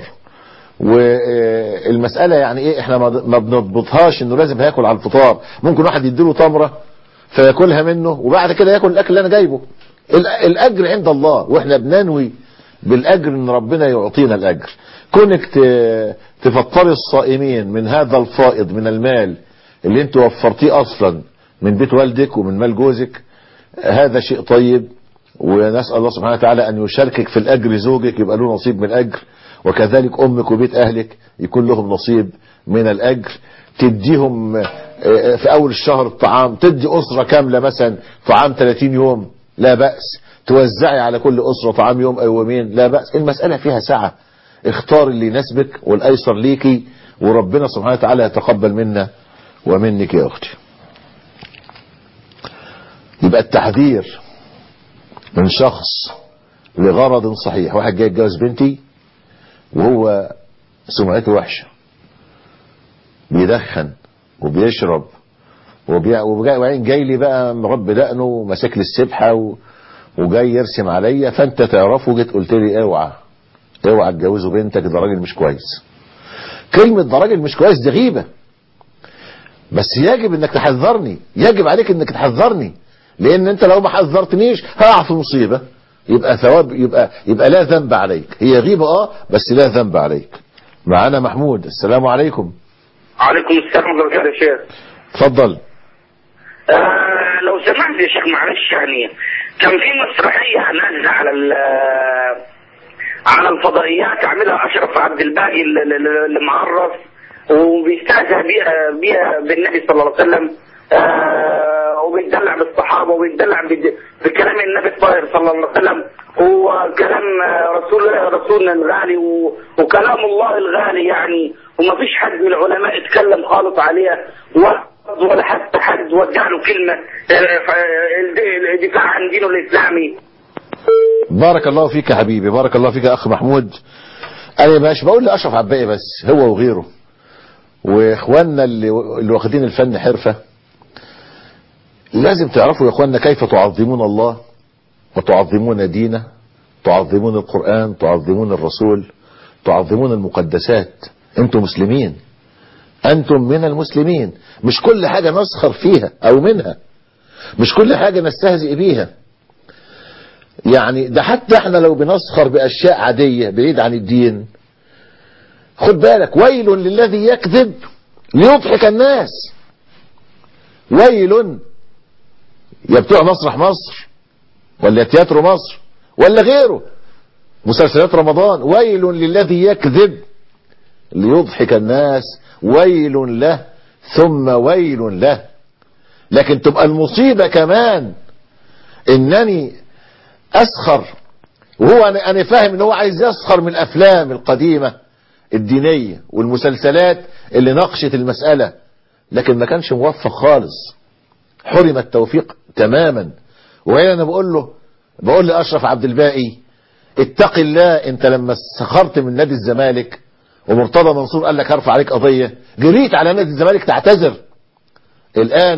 والمسألة يعني ايه احنا ما ما بنضبطهاش انه لازم هياكل على الفطار ممكن واحد يديله تمرة فياكلها منه وبعد كده ياكل الاكل اللي انا جايبه ال- الاجر عند الله واحنا بننوي بالاجر ان ربنا يعطينا الاجر كونك ت- تفطري الصائمين من هذا الفائض من المال اللي انت وفرتيه اصلا من بيت والدك ومن مال جوزك هذا شيء طيب ونسأل الله سبحانه وتعالى أن يشاركك في الأجر زوجك يبقى له نصيب من الأجر وكذلك أمك وبيت أهلك يكون لهم نصيب من الأجر تديهم آه، في أول الشهر الطعام تدي أسرة كاملة مثلا طعام 30 يوم لا بأس توزعي على كل أسرة طعام يوم أو يومين لا بأس المسألة فيها سعة اختار اللي يناسبك والأيسر ليكي وربنا سبحانه وتعالى يتقبل منا ومنك يا أختي يبقى التحذير من شخص لغرض صحيح واحد جاي يتجوز بنتي وهو سمعته وحشة بيدخن وبيشرب وبيع وجاي وبعدين جاي لي بقى مربي دقنه وماسك لي السبحه و... وجاي يرسم عليا فانت تعرفه جيت قلت لي اوعى اوعى تجوزه بنتك ده راجل مش كويس كلمة ده راجل مش كويس دي غيبة بس يجب انك تحذرني يجب عليك انك تحذرني لان انت لو ما حذرتنيش هقع في مصيبة يبقى ثواب يبقى يبقى لا ذنب عليك هي غيبة اه بس لا ذنب عليك معانا محمود السلام عليكم عليكم السلام ورحمة الله يا شيخ اتفضل آه لو سمحت يا شيخ معلش يعني كان في مسرحية نازلة على ال على الفضائيات عاملها أشرف عبد الباقي ال- ال- ال- اللي معرف وبيستهزأ بيها بيها بالنبي صلى الله عليه وسلم آه وبيدلع بالصحابة وبيدلع بد- بكلام النبي الطاهر صلى الله عليه وسلم وكلام آه، رسول رسولنا الغالي و- وكلام الله الغالي يعني وما فيش حد من العلماء اتكلم خالص عليها و- ولا حتى حد وجه له كلمة آه، ف- الدفاع عن دينه الإسلامي بارك الله فيك يا حبيبي بارك الله فيك يا اخ محمود انا مش بقول لاشرف عباقي بس هو وغيره واخواننا اللي, اللي واخدين الفن حرفة لازم تعرفوا يا اخواننا كيف تعظمون الله وتعظمون دينه تعظمون القرآن تعظمون الرسول تعظمون المقدسات انتم مسلمين انتم من المسلمين مش كل حاجة نسخر فيها او منها مش كل حاجة نستهزئ بيها يعني ده حتى احنا لو بنسخر باشياء عادية بعيد عن الدين خد بالك ويل للذي يكذب ليضحك الناس ويل يا بتوع مسرح مصر ولا تياترو مصر ولا غيره مسلسلات رمضان ويل للذي يكذب ليضحك الناس ويل له ثم ويل له لكن تبقى المصيبة كمان انني اسخر وهو انا انا فاهم ان هو عايز يسخر من الافلام القديمة الدينية والمسلسلات اللي ناقشت المسألة لكن ما كانش موفق خالص حرم التوفيق تماما وهنا انا بقول له بقول لاشرف عبد الباقي اتق الله انت لما سخرت من نادي الزمالك ومرتضى منصور قال لك هرفع عليك قضية جريت على نادي الزمالك تعتذر الان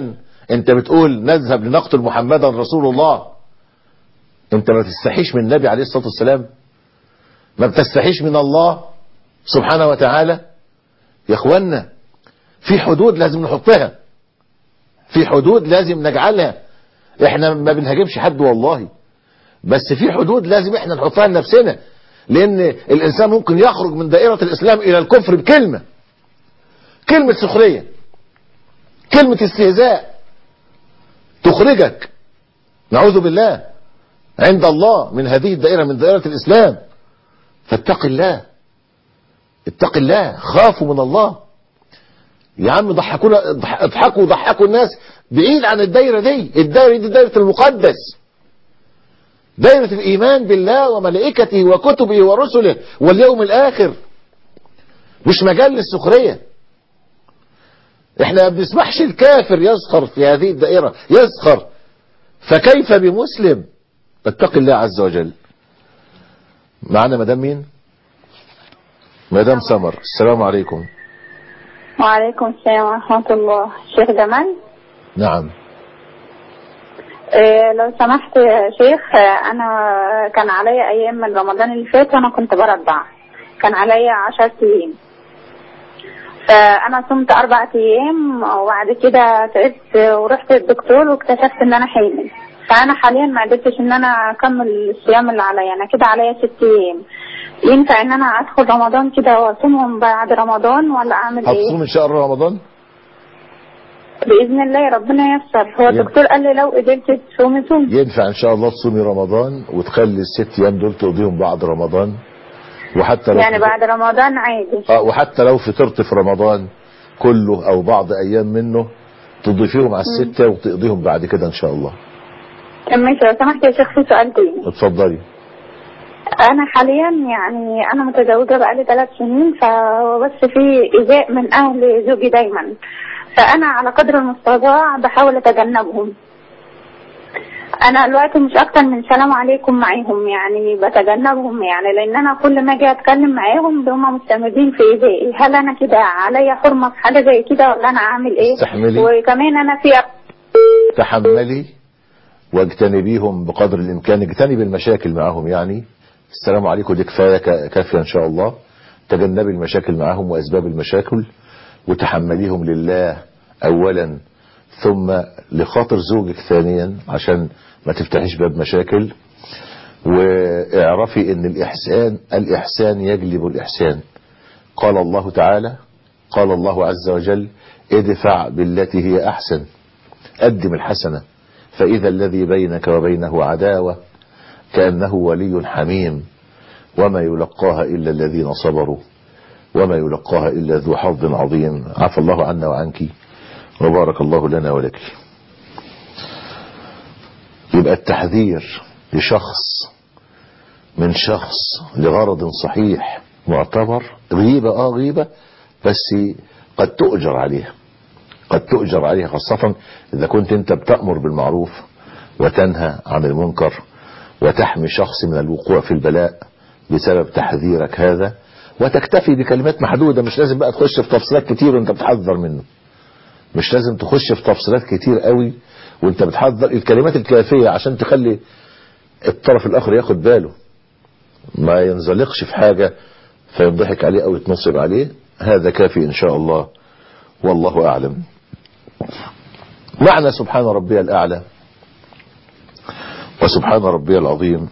انت بتقول نذهب لنقتل محمدا رسول الله انت ما تستحيش من النبي عليه الصلاة والسلام ما بتستحيش من الله سبحانه وتعالى يا اخوانا في حدود لازم نحطها في حدود لازم نجعلها احنا ما بنهاجمش حد والله بس في حدود لازم احنا نحطها لنفسنا لان الانسان ممكن يخرج من دائرة الاسلام الى الكفر بكلمة كلمة سخرية كلمة استهزاء تخرجك نعوذ بالله عند الله من هذه الدائرة من دائرة الاسلام فاتق الله اتق الله خافوا من الله يا عم ضحكونا اضحكوا وضحكوا الناس بعيد عن الدايرة دي الدايرة دي دايرة المقدس دايرة الإيمان بالله وملائكته وكتبه ورسله واليوم الآخر مش مجال للسخرية احنا ما بنسمحش الكافر يسخر في هذه الدائرة يسخر فكيف بمسلم اتق الله عز وجل معنا مدام مين مدام سمر السلام عليكم وعليكم السلام ورحمة الله شيخ جمال نعم إيه لو سمحت يا شيخ آه، أنا كان عليا أيام من رمضان اللي فات وأنا كنت برضع كان عليا عشر أيام فأنا صمت أربع أيام وبعد كده تعبت ورحت الدكتور واكتشفت إن أنا حامل فأنا حاليا ما قدرتش إن أنا أكمل الصيام اللي عليا أنا كده عليا ست أيام ينفع إن أنا أدخل رمضان كده وأصومهم بعد رمضان ولا أعمل إيه؟ هتصوم ان شاء الله رمضان بإذن الله ربنا ييسر هو ينفع. الدكتور قال لي لو قدرت تصومي صومي ينفع ان شاء الله تصومي رمضان وتخلي الست ايام دول تقضيهم بعد رمضان وحتى لو يعني بعد رمضان عادي اه وحتى لو فطرت في رمضان كله او بعض ايام منه تضيفيهم على الستة وتقضيهم بعد كده ان شاء الله طب ماشي لو سمحت يا شيخ في سؤال تاني اتفضلي انا حاليا يعني انا متزوجه بقالي ثلاث سنين فبس في ايذاء من اهل زوجي دايما فانا على قدر المستطاع بحاول اتجنبهم انا دلوقتي مش اكتر من سلام عليكم معاهم يعني بتجنبهم يعني لان انا كل ما اجي اتكلم معاهم هم مستمرين في ايذائي هل انا كده عليا حرمه في حاجه زي كده ولا انا اعمل ايه استحملي. وكمان انا في تحملي واجتنبيهم بقدر الامكان اجتنبي المشاكل معهم يعني السلام عليكم دي كفايه ك- كافيه ان شاء الله تجنبي المشاكل معهم واسباب المشاكل وتحمليهم لله اولا ثم لخاطر زوجك ثانيا عشان ما تفتحيش باب مشاكل واعرفي ان الاحسان الاحسان يجلب الاحسان قال الله تعالى قال الله عز وجل ادفع بالتي هي احسن قدم الحسنه فإذا الذي بينك وبينه عداوة كأنه ولي حميم وما يلقاها إلا الذين صبروا وما يلقاها إلا ذو حظ عظيم عفى الله عنا وعنك وبارك الله لنا ولك يبقى التحذير لشخص من شخص لغرض صحيح معتبر غيبة اه غيبة بس قد تؤجر عليها قد تؤجر عليها خاصة إذا كنت أنت بتأمر بالمعروف وتنهى عن المنكر وتحمي شخص من الوقوع في البلاء بسبب تحذيرك هذا وتكتفي بكلمات محدودة مش لازم بقى تخش في تفصيلات كتير وانت بتحذر منه مش لازم تخش في تفصيلات كتير قوي وانت بتحذر الكلمات الكافية عشان تخلي الطرف الآخر ياخد باله ما ينزلقش في حاجة فيضحك عليه أو يتنصب عليه هذا كافي إن شاء الله والله أعلم معنى سبحان ربي الأعلى وسبحان ربي العظيم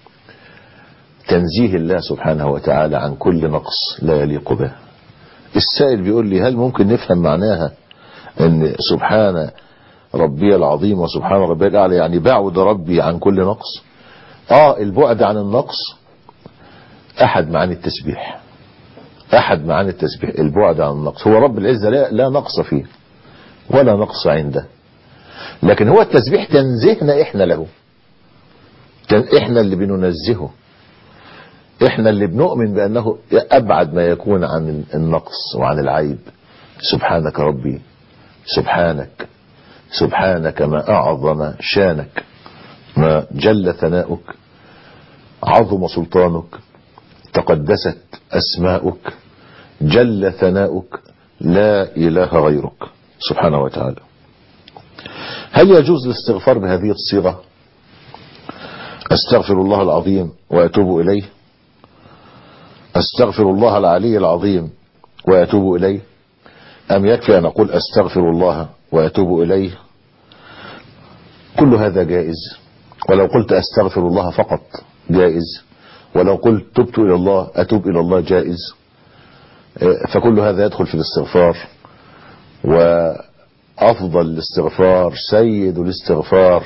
تنزيه الله سبحانه وتعالى عن كل نقص لا يليق به السائل بيقول لي هل ممكن نفهم معناها ان سبحان ربي العظيم وسبحان ربي الأعلى يعني بعد ربي عن كل نقص اه البعد عن النقص احد معاني التسبيح احد معاني التسبيح البعد عن النقص هو رب العزة لا, لا نقص فيه ولا نقص عنده لكن هو التسبيح تنزهنا احنا له تن- احنا اللي بننزهه احنا اللي بنؤمن بانه ابعد ما يكون عن النقص وعن العيب سبحانك ربي سبحانك سبحانك ما اعظم شانك ما جل ثناؤك عظم سلطانك تقدست أسماؤك جل ثناؤك لا إله غيرك سبحانه وتعالى هل يجوز الاستغفار بهذه الصيغة استغفر الله العظيم واتوب اليه استغفر الله العلي العظيم واتوب اليه ام يكفي ان اقول استغفر الله واتوب اليه كل هذا جائز ولو قلت استغفر الله فقط جائز ولو قلت تبت الى الله اتوب الى الله جائز فكل هذا يدخل في الاستغفار وافضل الاستغفار سيد الاستغفار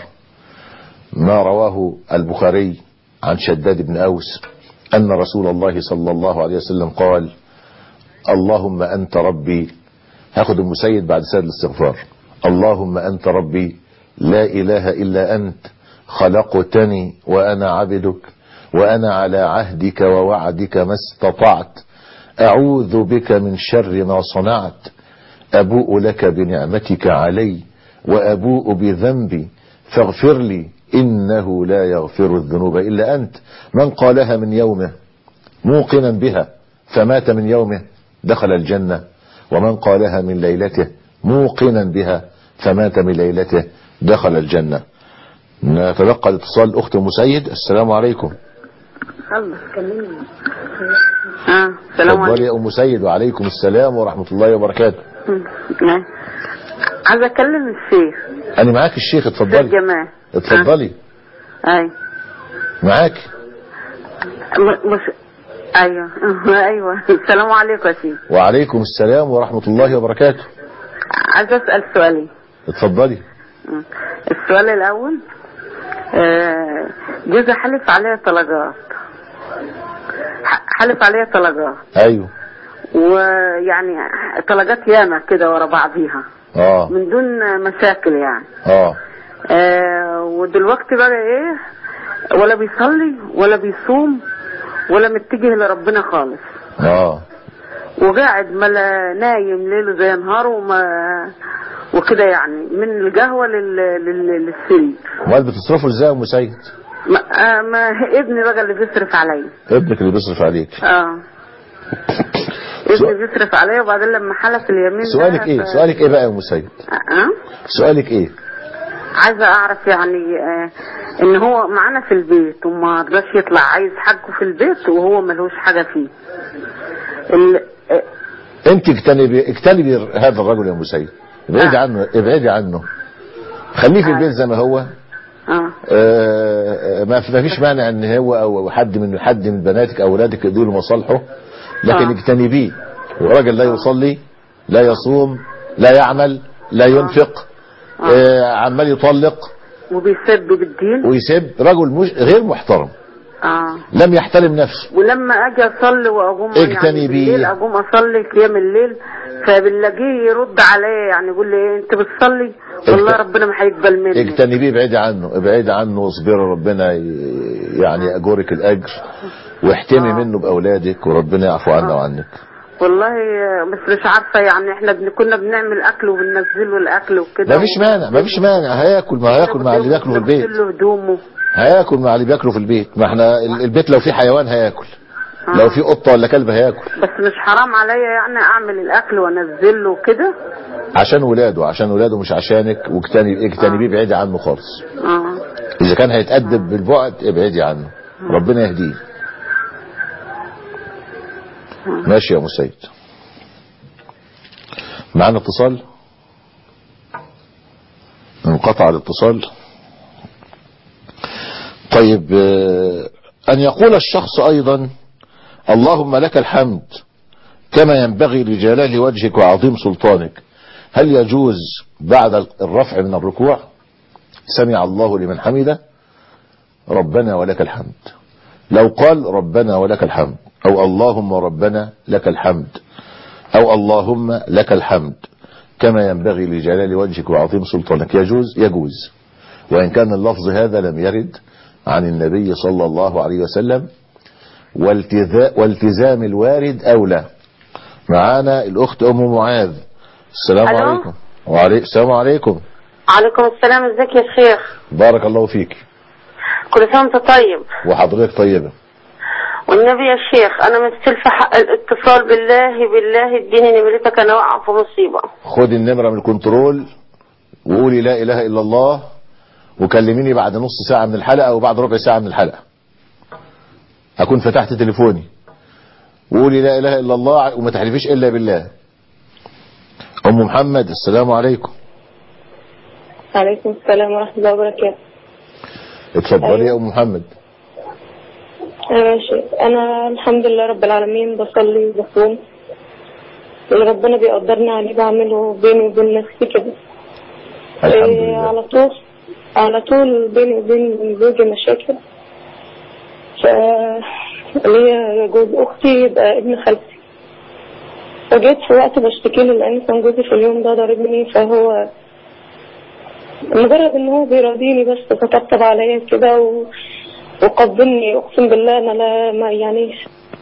ما رواه البخاري عن شداد بن أوس أن رسول الله صلى الله عليه وسلم قال اللهم أنت ربي هاخد المسيد بعد سيد الاستغفار اللهم أنت ربي لا إله إلا أنت خلقتني وأنا عبدك وأنا على عهدك ووعدك ما استطعت أعوذ بك من شر ما صنعت أبوء لك بنعمتك علي وأبوء بذنبي فاغفر لي إنه لا يغفر الذنوب إلا أنت من قالها من يومه موقنا بها فمات من يومه دخل الجنة ومن قالها من ليلته موقنا بها فمات من ليلته دخل الجنة نتلقى الاتصال الأخت مسيد السلام عليكم خلص كلمني اه السلام اتفضلي عليكم يا أم سيد وعليكم السلام ورحمة الله وبركاته آه. عايزه اكلم الشيخ أنا معاك الشيخ الشيخ اتفضلي جمال اتفضلي اي معاك م- مش ايوه ايوه السلام عليكم يا شيخ وعليكم السلام ورحمة الله وبركاته عايزه اسال سؤالين اتفضلي مم. السؤال الاول آه، جوزي حلف عليا طلقات ح- حلف عليا طلقات ايوه ويعني طلقات ياما كده ورا بعضيها اه من دون مشاكل يعني اه آه ودلوقتي بقى ايه ولا بيصلي ولا بيصوم ولا متجه لربنا خالص اه وقاعد ملا نايم ليله زي نهاره وما وكده يعني من القهوة لل... لل... للسرير امال بتصرفوا ازاي يا ام سيد ما, آه ما ابني بقى اللي بيصرف عليا ابنك اللي بيصرف عليك اه ابني بيصرف عليا وبعدين لما حلف اليمين ده سؤالك ايه ف- سؤالك ايه بقى يا ام سيد اه سؤالك ايه عايزة اعرف يعني آه ان هو معانا في البيت وما رضاش يطلع عايز حقه في البيت وهو ملهوش حاجة فيه ال... آه، انت اجتنبي اجتنبي هذا الرجل يا ام سيد ابعدي عنه ابعدي عنه خليه في البيت زي ما هو اه آه، ما ما فيش مانع ان هو او حد من حد من بناتك او اولادك يدوا له مصالحه لكن آه. اجتنبيه وراجل لا يصلي لا يصوم لا يعمل لا ينفق آه، عمال يطلق وبيسب بالدين ويسب رجل مش غير محترم اه لم يحترم نفسه ولما اجي اصلي واقوم اجتنبي. يعني بالليل اقوم اصلي قيام الليل فبنلاقيه يرد عليا يعني يقول لي إيه انت بتصلي والله اجت- ربنا ما هيقبل منك اجتنبيه ابعدي عنه ابعدي عنه واصبري ربنا ي- يعني يأجرك الاجر واحتمي منه باولادك وربنا يعفو عنا وعنك والله آه، بس مش عارفه يعني احنا بن... كنا بنعمل اكل وبننزله الاكل وكده ما فيش مانع ما فيش مانع هياكل ما هياكل مع اللي بياكله في البيت له هدومه هياكل مع اللي بياكله في البيت ما احنا ال- البيت لو فيه حيوان هياكل لو فيه قطه ولا كلب هياكل بس مش حرام عليا يعني اعمل الاكل وانزله وكده عشان ولاده عشان ولاده مش عشانك واجتنبي اجتنبيه ابعدي عنه خالص اه اذا كان هيتأدب بالبعد ابعدي عنه ربنا يهديه ماشي يا ام سيد معانا اتصال انقطع الاتصال طيب آه، ان يقول الشخص ايضا اللهم لك الحمد كما ينبغي لجلال وجهك وعظيم سلطانك هل يجوز بعد الرفع من الركوع سمع الله لمن حمده ربنا ولك الحمد لو قال ربنا ولك الحمد او اللهم ربنا لك الحمد او اللهم لك الحمد كما ينبغي لجلال وجهك وعظيم سلطانك يجوز يجوز وان كان اللفظ هذا لم يرد عن النبي صلى الله عليه وسلم والتزا- والتزام الوارد اولى معانا الاخت ام معاذ السلام ألو؟ عليكم وعليكم السلام عليكم عليكم السلام ازيك يا شيخ بارك الله فيك كل سنة وانت طيب وحضرتك طيبة والنبي يا شيخ انا مستلفة حق الاتصال بالله بالله اديني نمرتك انا واقعة في مصيبة خد النمرة من الكنترول وقولي لا اله الا الله وكلميني بعد نص ساعة من الحلقة او بعد ربع ساعة من الحلقة اكون فتحت تليفوني وقولي لا اله الا الله وما تحلفيش الا بالله ام محمد السلام عليكم عليكم السلام ورحمة الله وبركاته اتفضلي يا ام محمد ماشي أنا الحمد لله رب العالمين بصلي وبصوم اللي ربنا بيقدرني عليه بعمله بيني وبين نفسي كده الحمد إيه، لله على طول على طول بيني وبين زوجي مشاكل ف ليا جوز أختي يبقى ابن خالتي فجيت في وقت بشتكي له لأن كان جوزي في اليوم ده ضاربني فهو مجرد ان هو بيراضيني بس فطبطب عليا كده و... وقبلني اقسم بالله انا لا ما يعني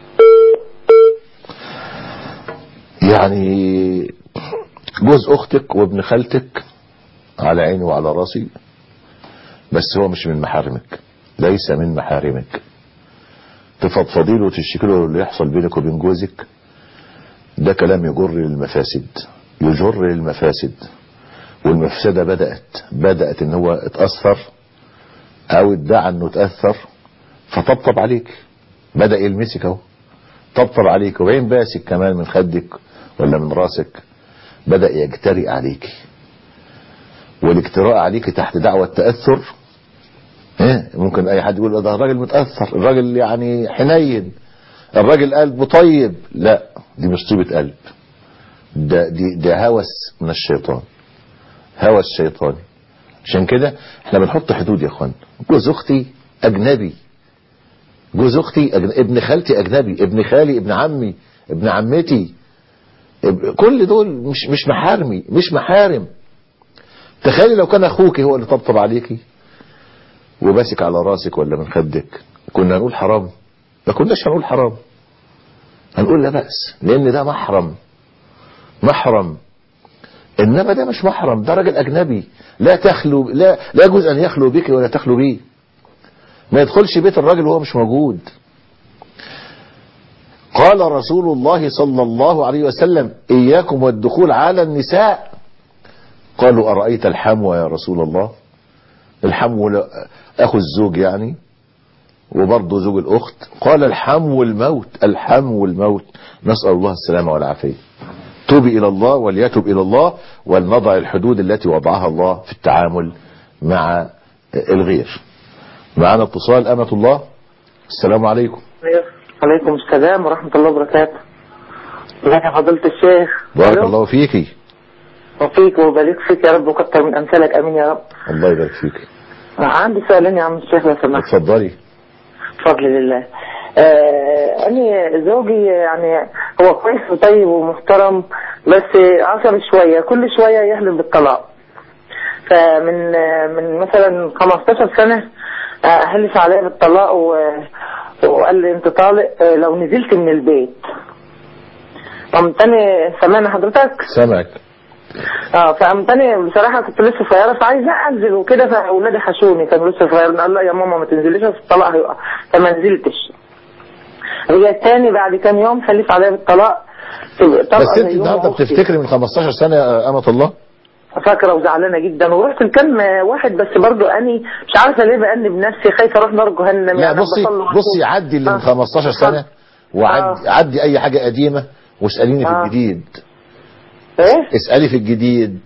يعني جوز اختك وابن خالتك على عيني وعلى راسي بس هو مش من محارمك ليس من محارمك تفضفضي له وتشتكي له اللي يحصل بينك وبين جوزك ده كلام يجر للمفاسد يجر للمفاسد والمفسدة بدأت بدأت ان هو اتأثر او ادعى انه اتأثر فطبطب عليك بدأ يلمسك اهو طبطب عليك وبعدين باسك كمان من خدك ولا من راسك بدأ يجترئ عليك والاجتراء عليك تحت دعوة تأثر إيه؟ ممكن اي حد يقول ده الراجل متأثر الراجل يعني حنين الراجل قلبه طيب لا دي مش طيبة قلب ده دي ده هوس من الشيطان هوى الشيطان عشان كده احنا بنحط حدود يا اخوان جوز اختي اجنبي جوز اختي أجن... ابن خالتي اجنبي ابن خالي ابن عمي ابن عمتي اب... كل دول مش مش محارمي مش محارم تخيلي لو كان اخوك هو اللي طبطب عليكي وماسك على راسك ولا من خدك كنا نقول حرام ما كناش هنقول حرام هنقول لا بأس لان ده محرم محرم انما ده مش محرم ده راجل اجنبي لا تخلو لا لا يجوز ان يخلو بك ولا تخلو بيه ما يدخلش بيت الراجل وهو مش موجود قال رسول الله صلى الله عليه وسلم اياكم والدخول على النساء قالوا ارايت الحمو يا رسول الله الحمو اخو الزوج يعني وبرضه زوج الاخت قال الحمو الموت الحمو الموت نسال الله السلامه والعافيه توبي إلى الله وليتب إلى الله ولنضع الحدود التي وضعها الله في التعامل مع الغير معنا اتصال أمة الله السلام عليكم عليكم السلام ورحمة الله وبركاته ازيك يا فضيلة الشيخ بارك الله فيكي وفيك وبارك فيك يا رب وكتر من أمثالك أمين يا رب الله يبارك فيك عندي سؤالين يا عم الشيخ لو سمحت اتفضلي بفضل الله آه أنا زوجي يعني هو كويس وطيب ومحترم بس عصبي شوية كل شوية يحلم بالطلاق فمن آه من مثلا 15 سنة آه حلف عليا بالطلاق و... وقال لي انت طالق آه لو نزلت من البيت قمت انا سامعني حضرتك سامعك اه فقمت انا بصراحه كنت لسه صغيره فعايزه انزل وكده فاولادي حشوني كانوا لسه صغيرين قال لا يا ماما ما تنزليش أصل الطلاق هيقع فما نزلتش رجعت تاني بعد كام يوم حلف عليا بالطلاق بس انت النهارده بتفتكري من 15 سنه يا امه الله فاكره وزعلانه جدا ورحت لكام واحد بس برضو اني مش عارفه ليه باني بنفسي خايفه اروح نار جهنم لا بصي بصي عدي اللي من 15 سنه وعدي عدي اي حاجه قديمه واساليني في آه. الجديد ايه اسالي في الجديد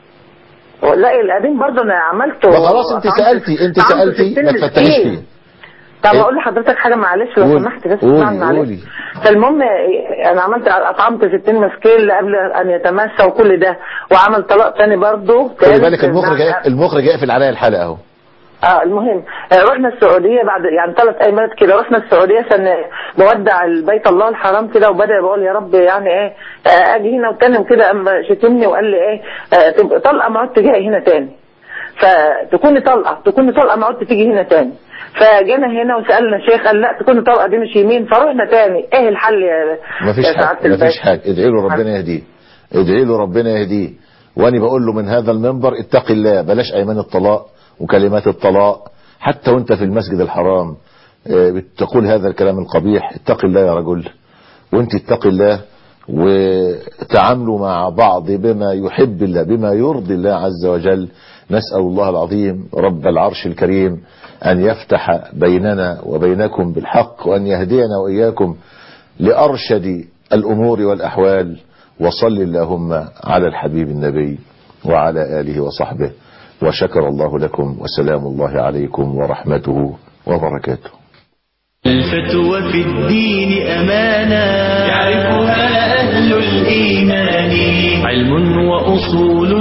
لا القديم برضه انا عملته ما خلاص انت سالتي انت سالتي ما تفتحيش فيه طب إيه؟ اقول لحضرتك حاجه معلش لو قولي، سمحت بس قولي، اسمعني معلش قولي. فالمهم انا عملت اطعمت 60 مسكين قبل ان يتمسى وكل ده وعمل طلاق تاني برضه خلي بالك المخرج يقف- المخرج يقفل عليا الحلقه اهو اه المهم آه، رحنا السعودية بعد يعني ثلاث ايامات كده رحنا السعودية عشان بودع البيت الله الحرام كده وبدأ بقول يا رب يعني ايه آه، اجي هنا وتاني كده قام شتمني وقال لي ايه آه، تبقى طلقة ما عدت جاي هنا تاني فتكوني طلقة تكوني طلقة ما عدت تيجي هنا تاني فجينا هنا وسألنا شيخ قال لا تكوني طلقة دي مش يمين فروحنا تاني ايه الحل يا مفيش يا سعادة حاجه مفيش الباشا؟ حاجه ادعي له ربنا يهديه ادعي له ربنا يهديه وانا بقول له من هذا المنبر اتق الله بلاش ايمان الطلاق وكلمات الطلاق حتى وانت في المسجد الحرام آه، بتقول هذا الكلام القبيح اتق الله يا رجل وانت اتق الله وتعاملوا مع بعض بما يحب الله بما يرضي الله عز وجل نسأل الله العظيم رب العرش الكريم أن يفتح بيننا وبينكم بالحق وأن يهدينا وإياكم لأرشد الأمور والأحوال وصل اللهم على الحبيب النبي وعلى آله وصحبه وشكر الله لكم وسلام الله عليكم ورحمته وبركاته الفتوى في الدين أمانة يعرفها أهل الإيمان علم وأصول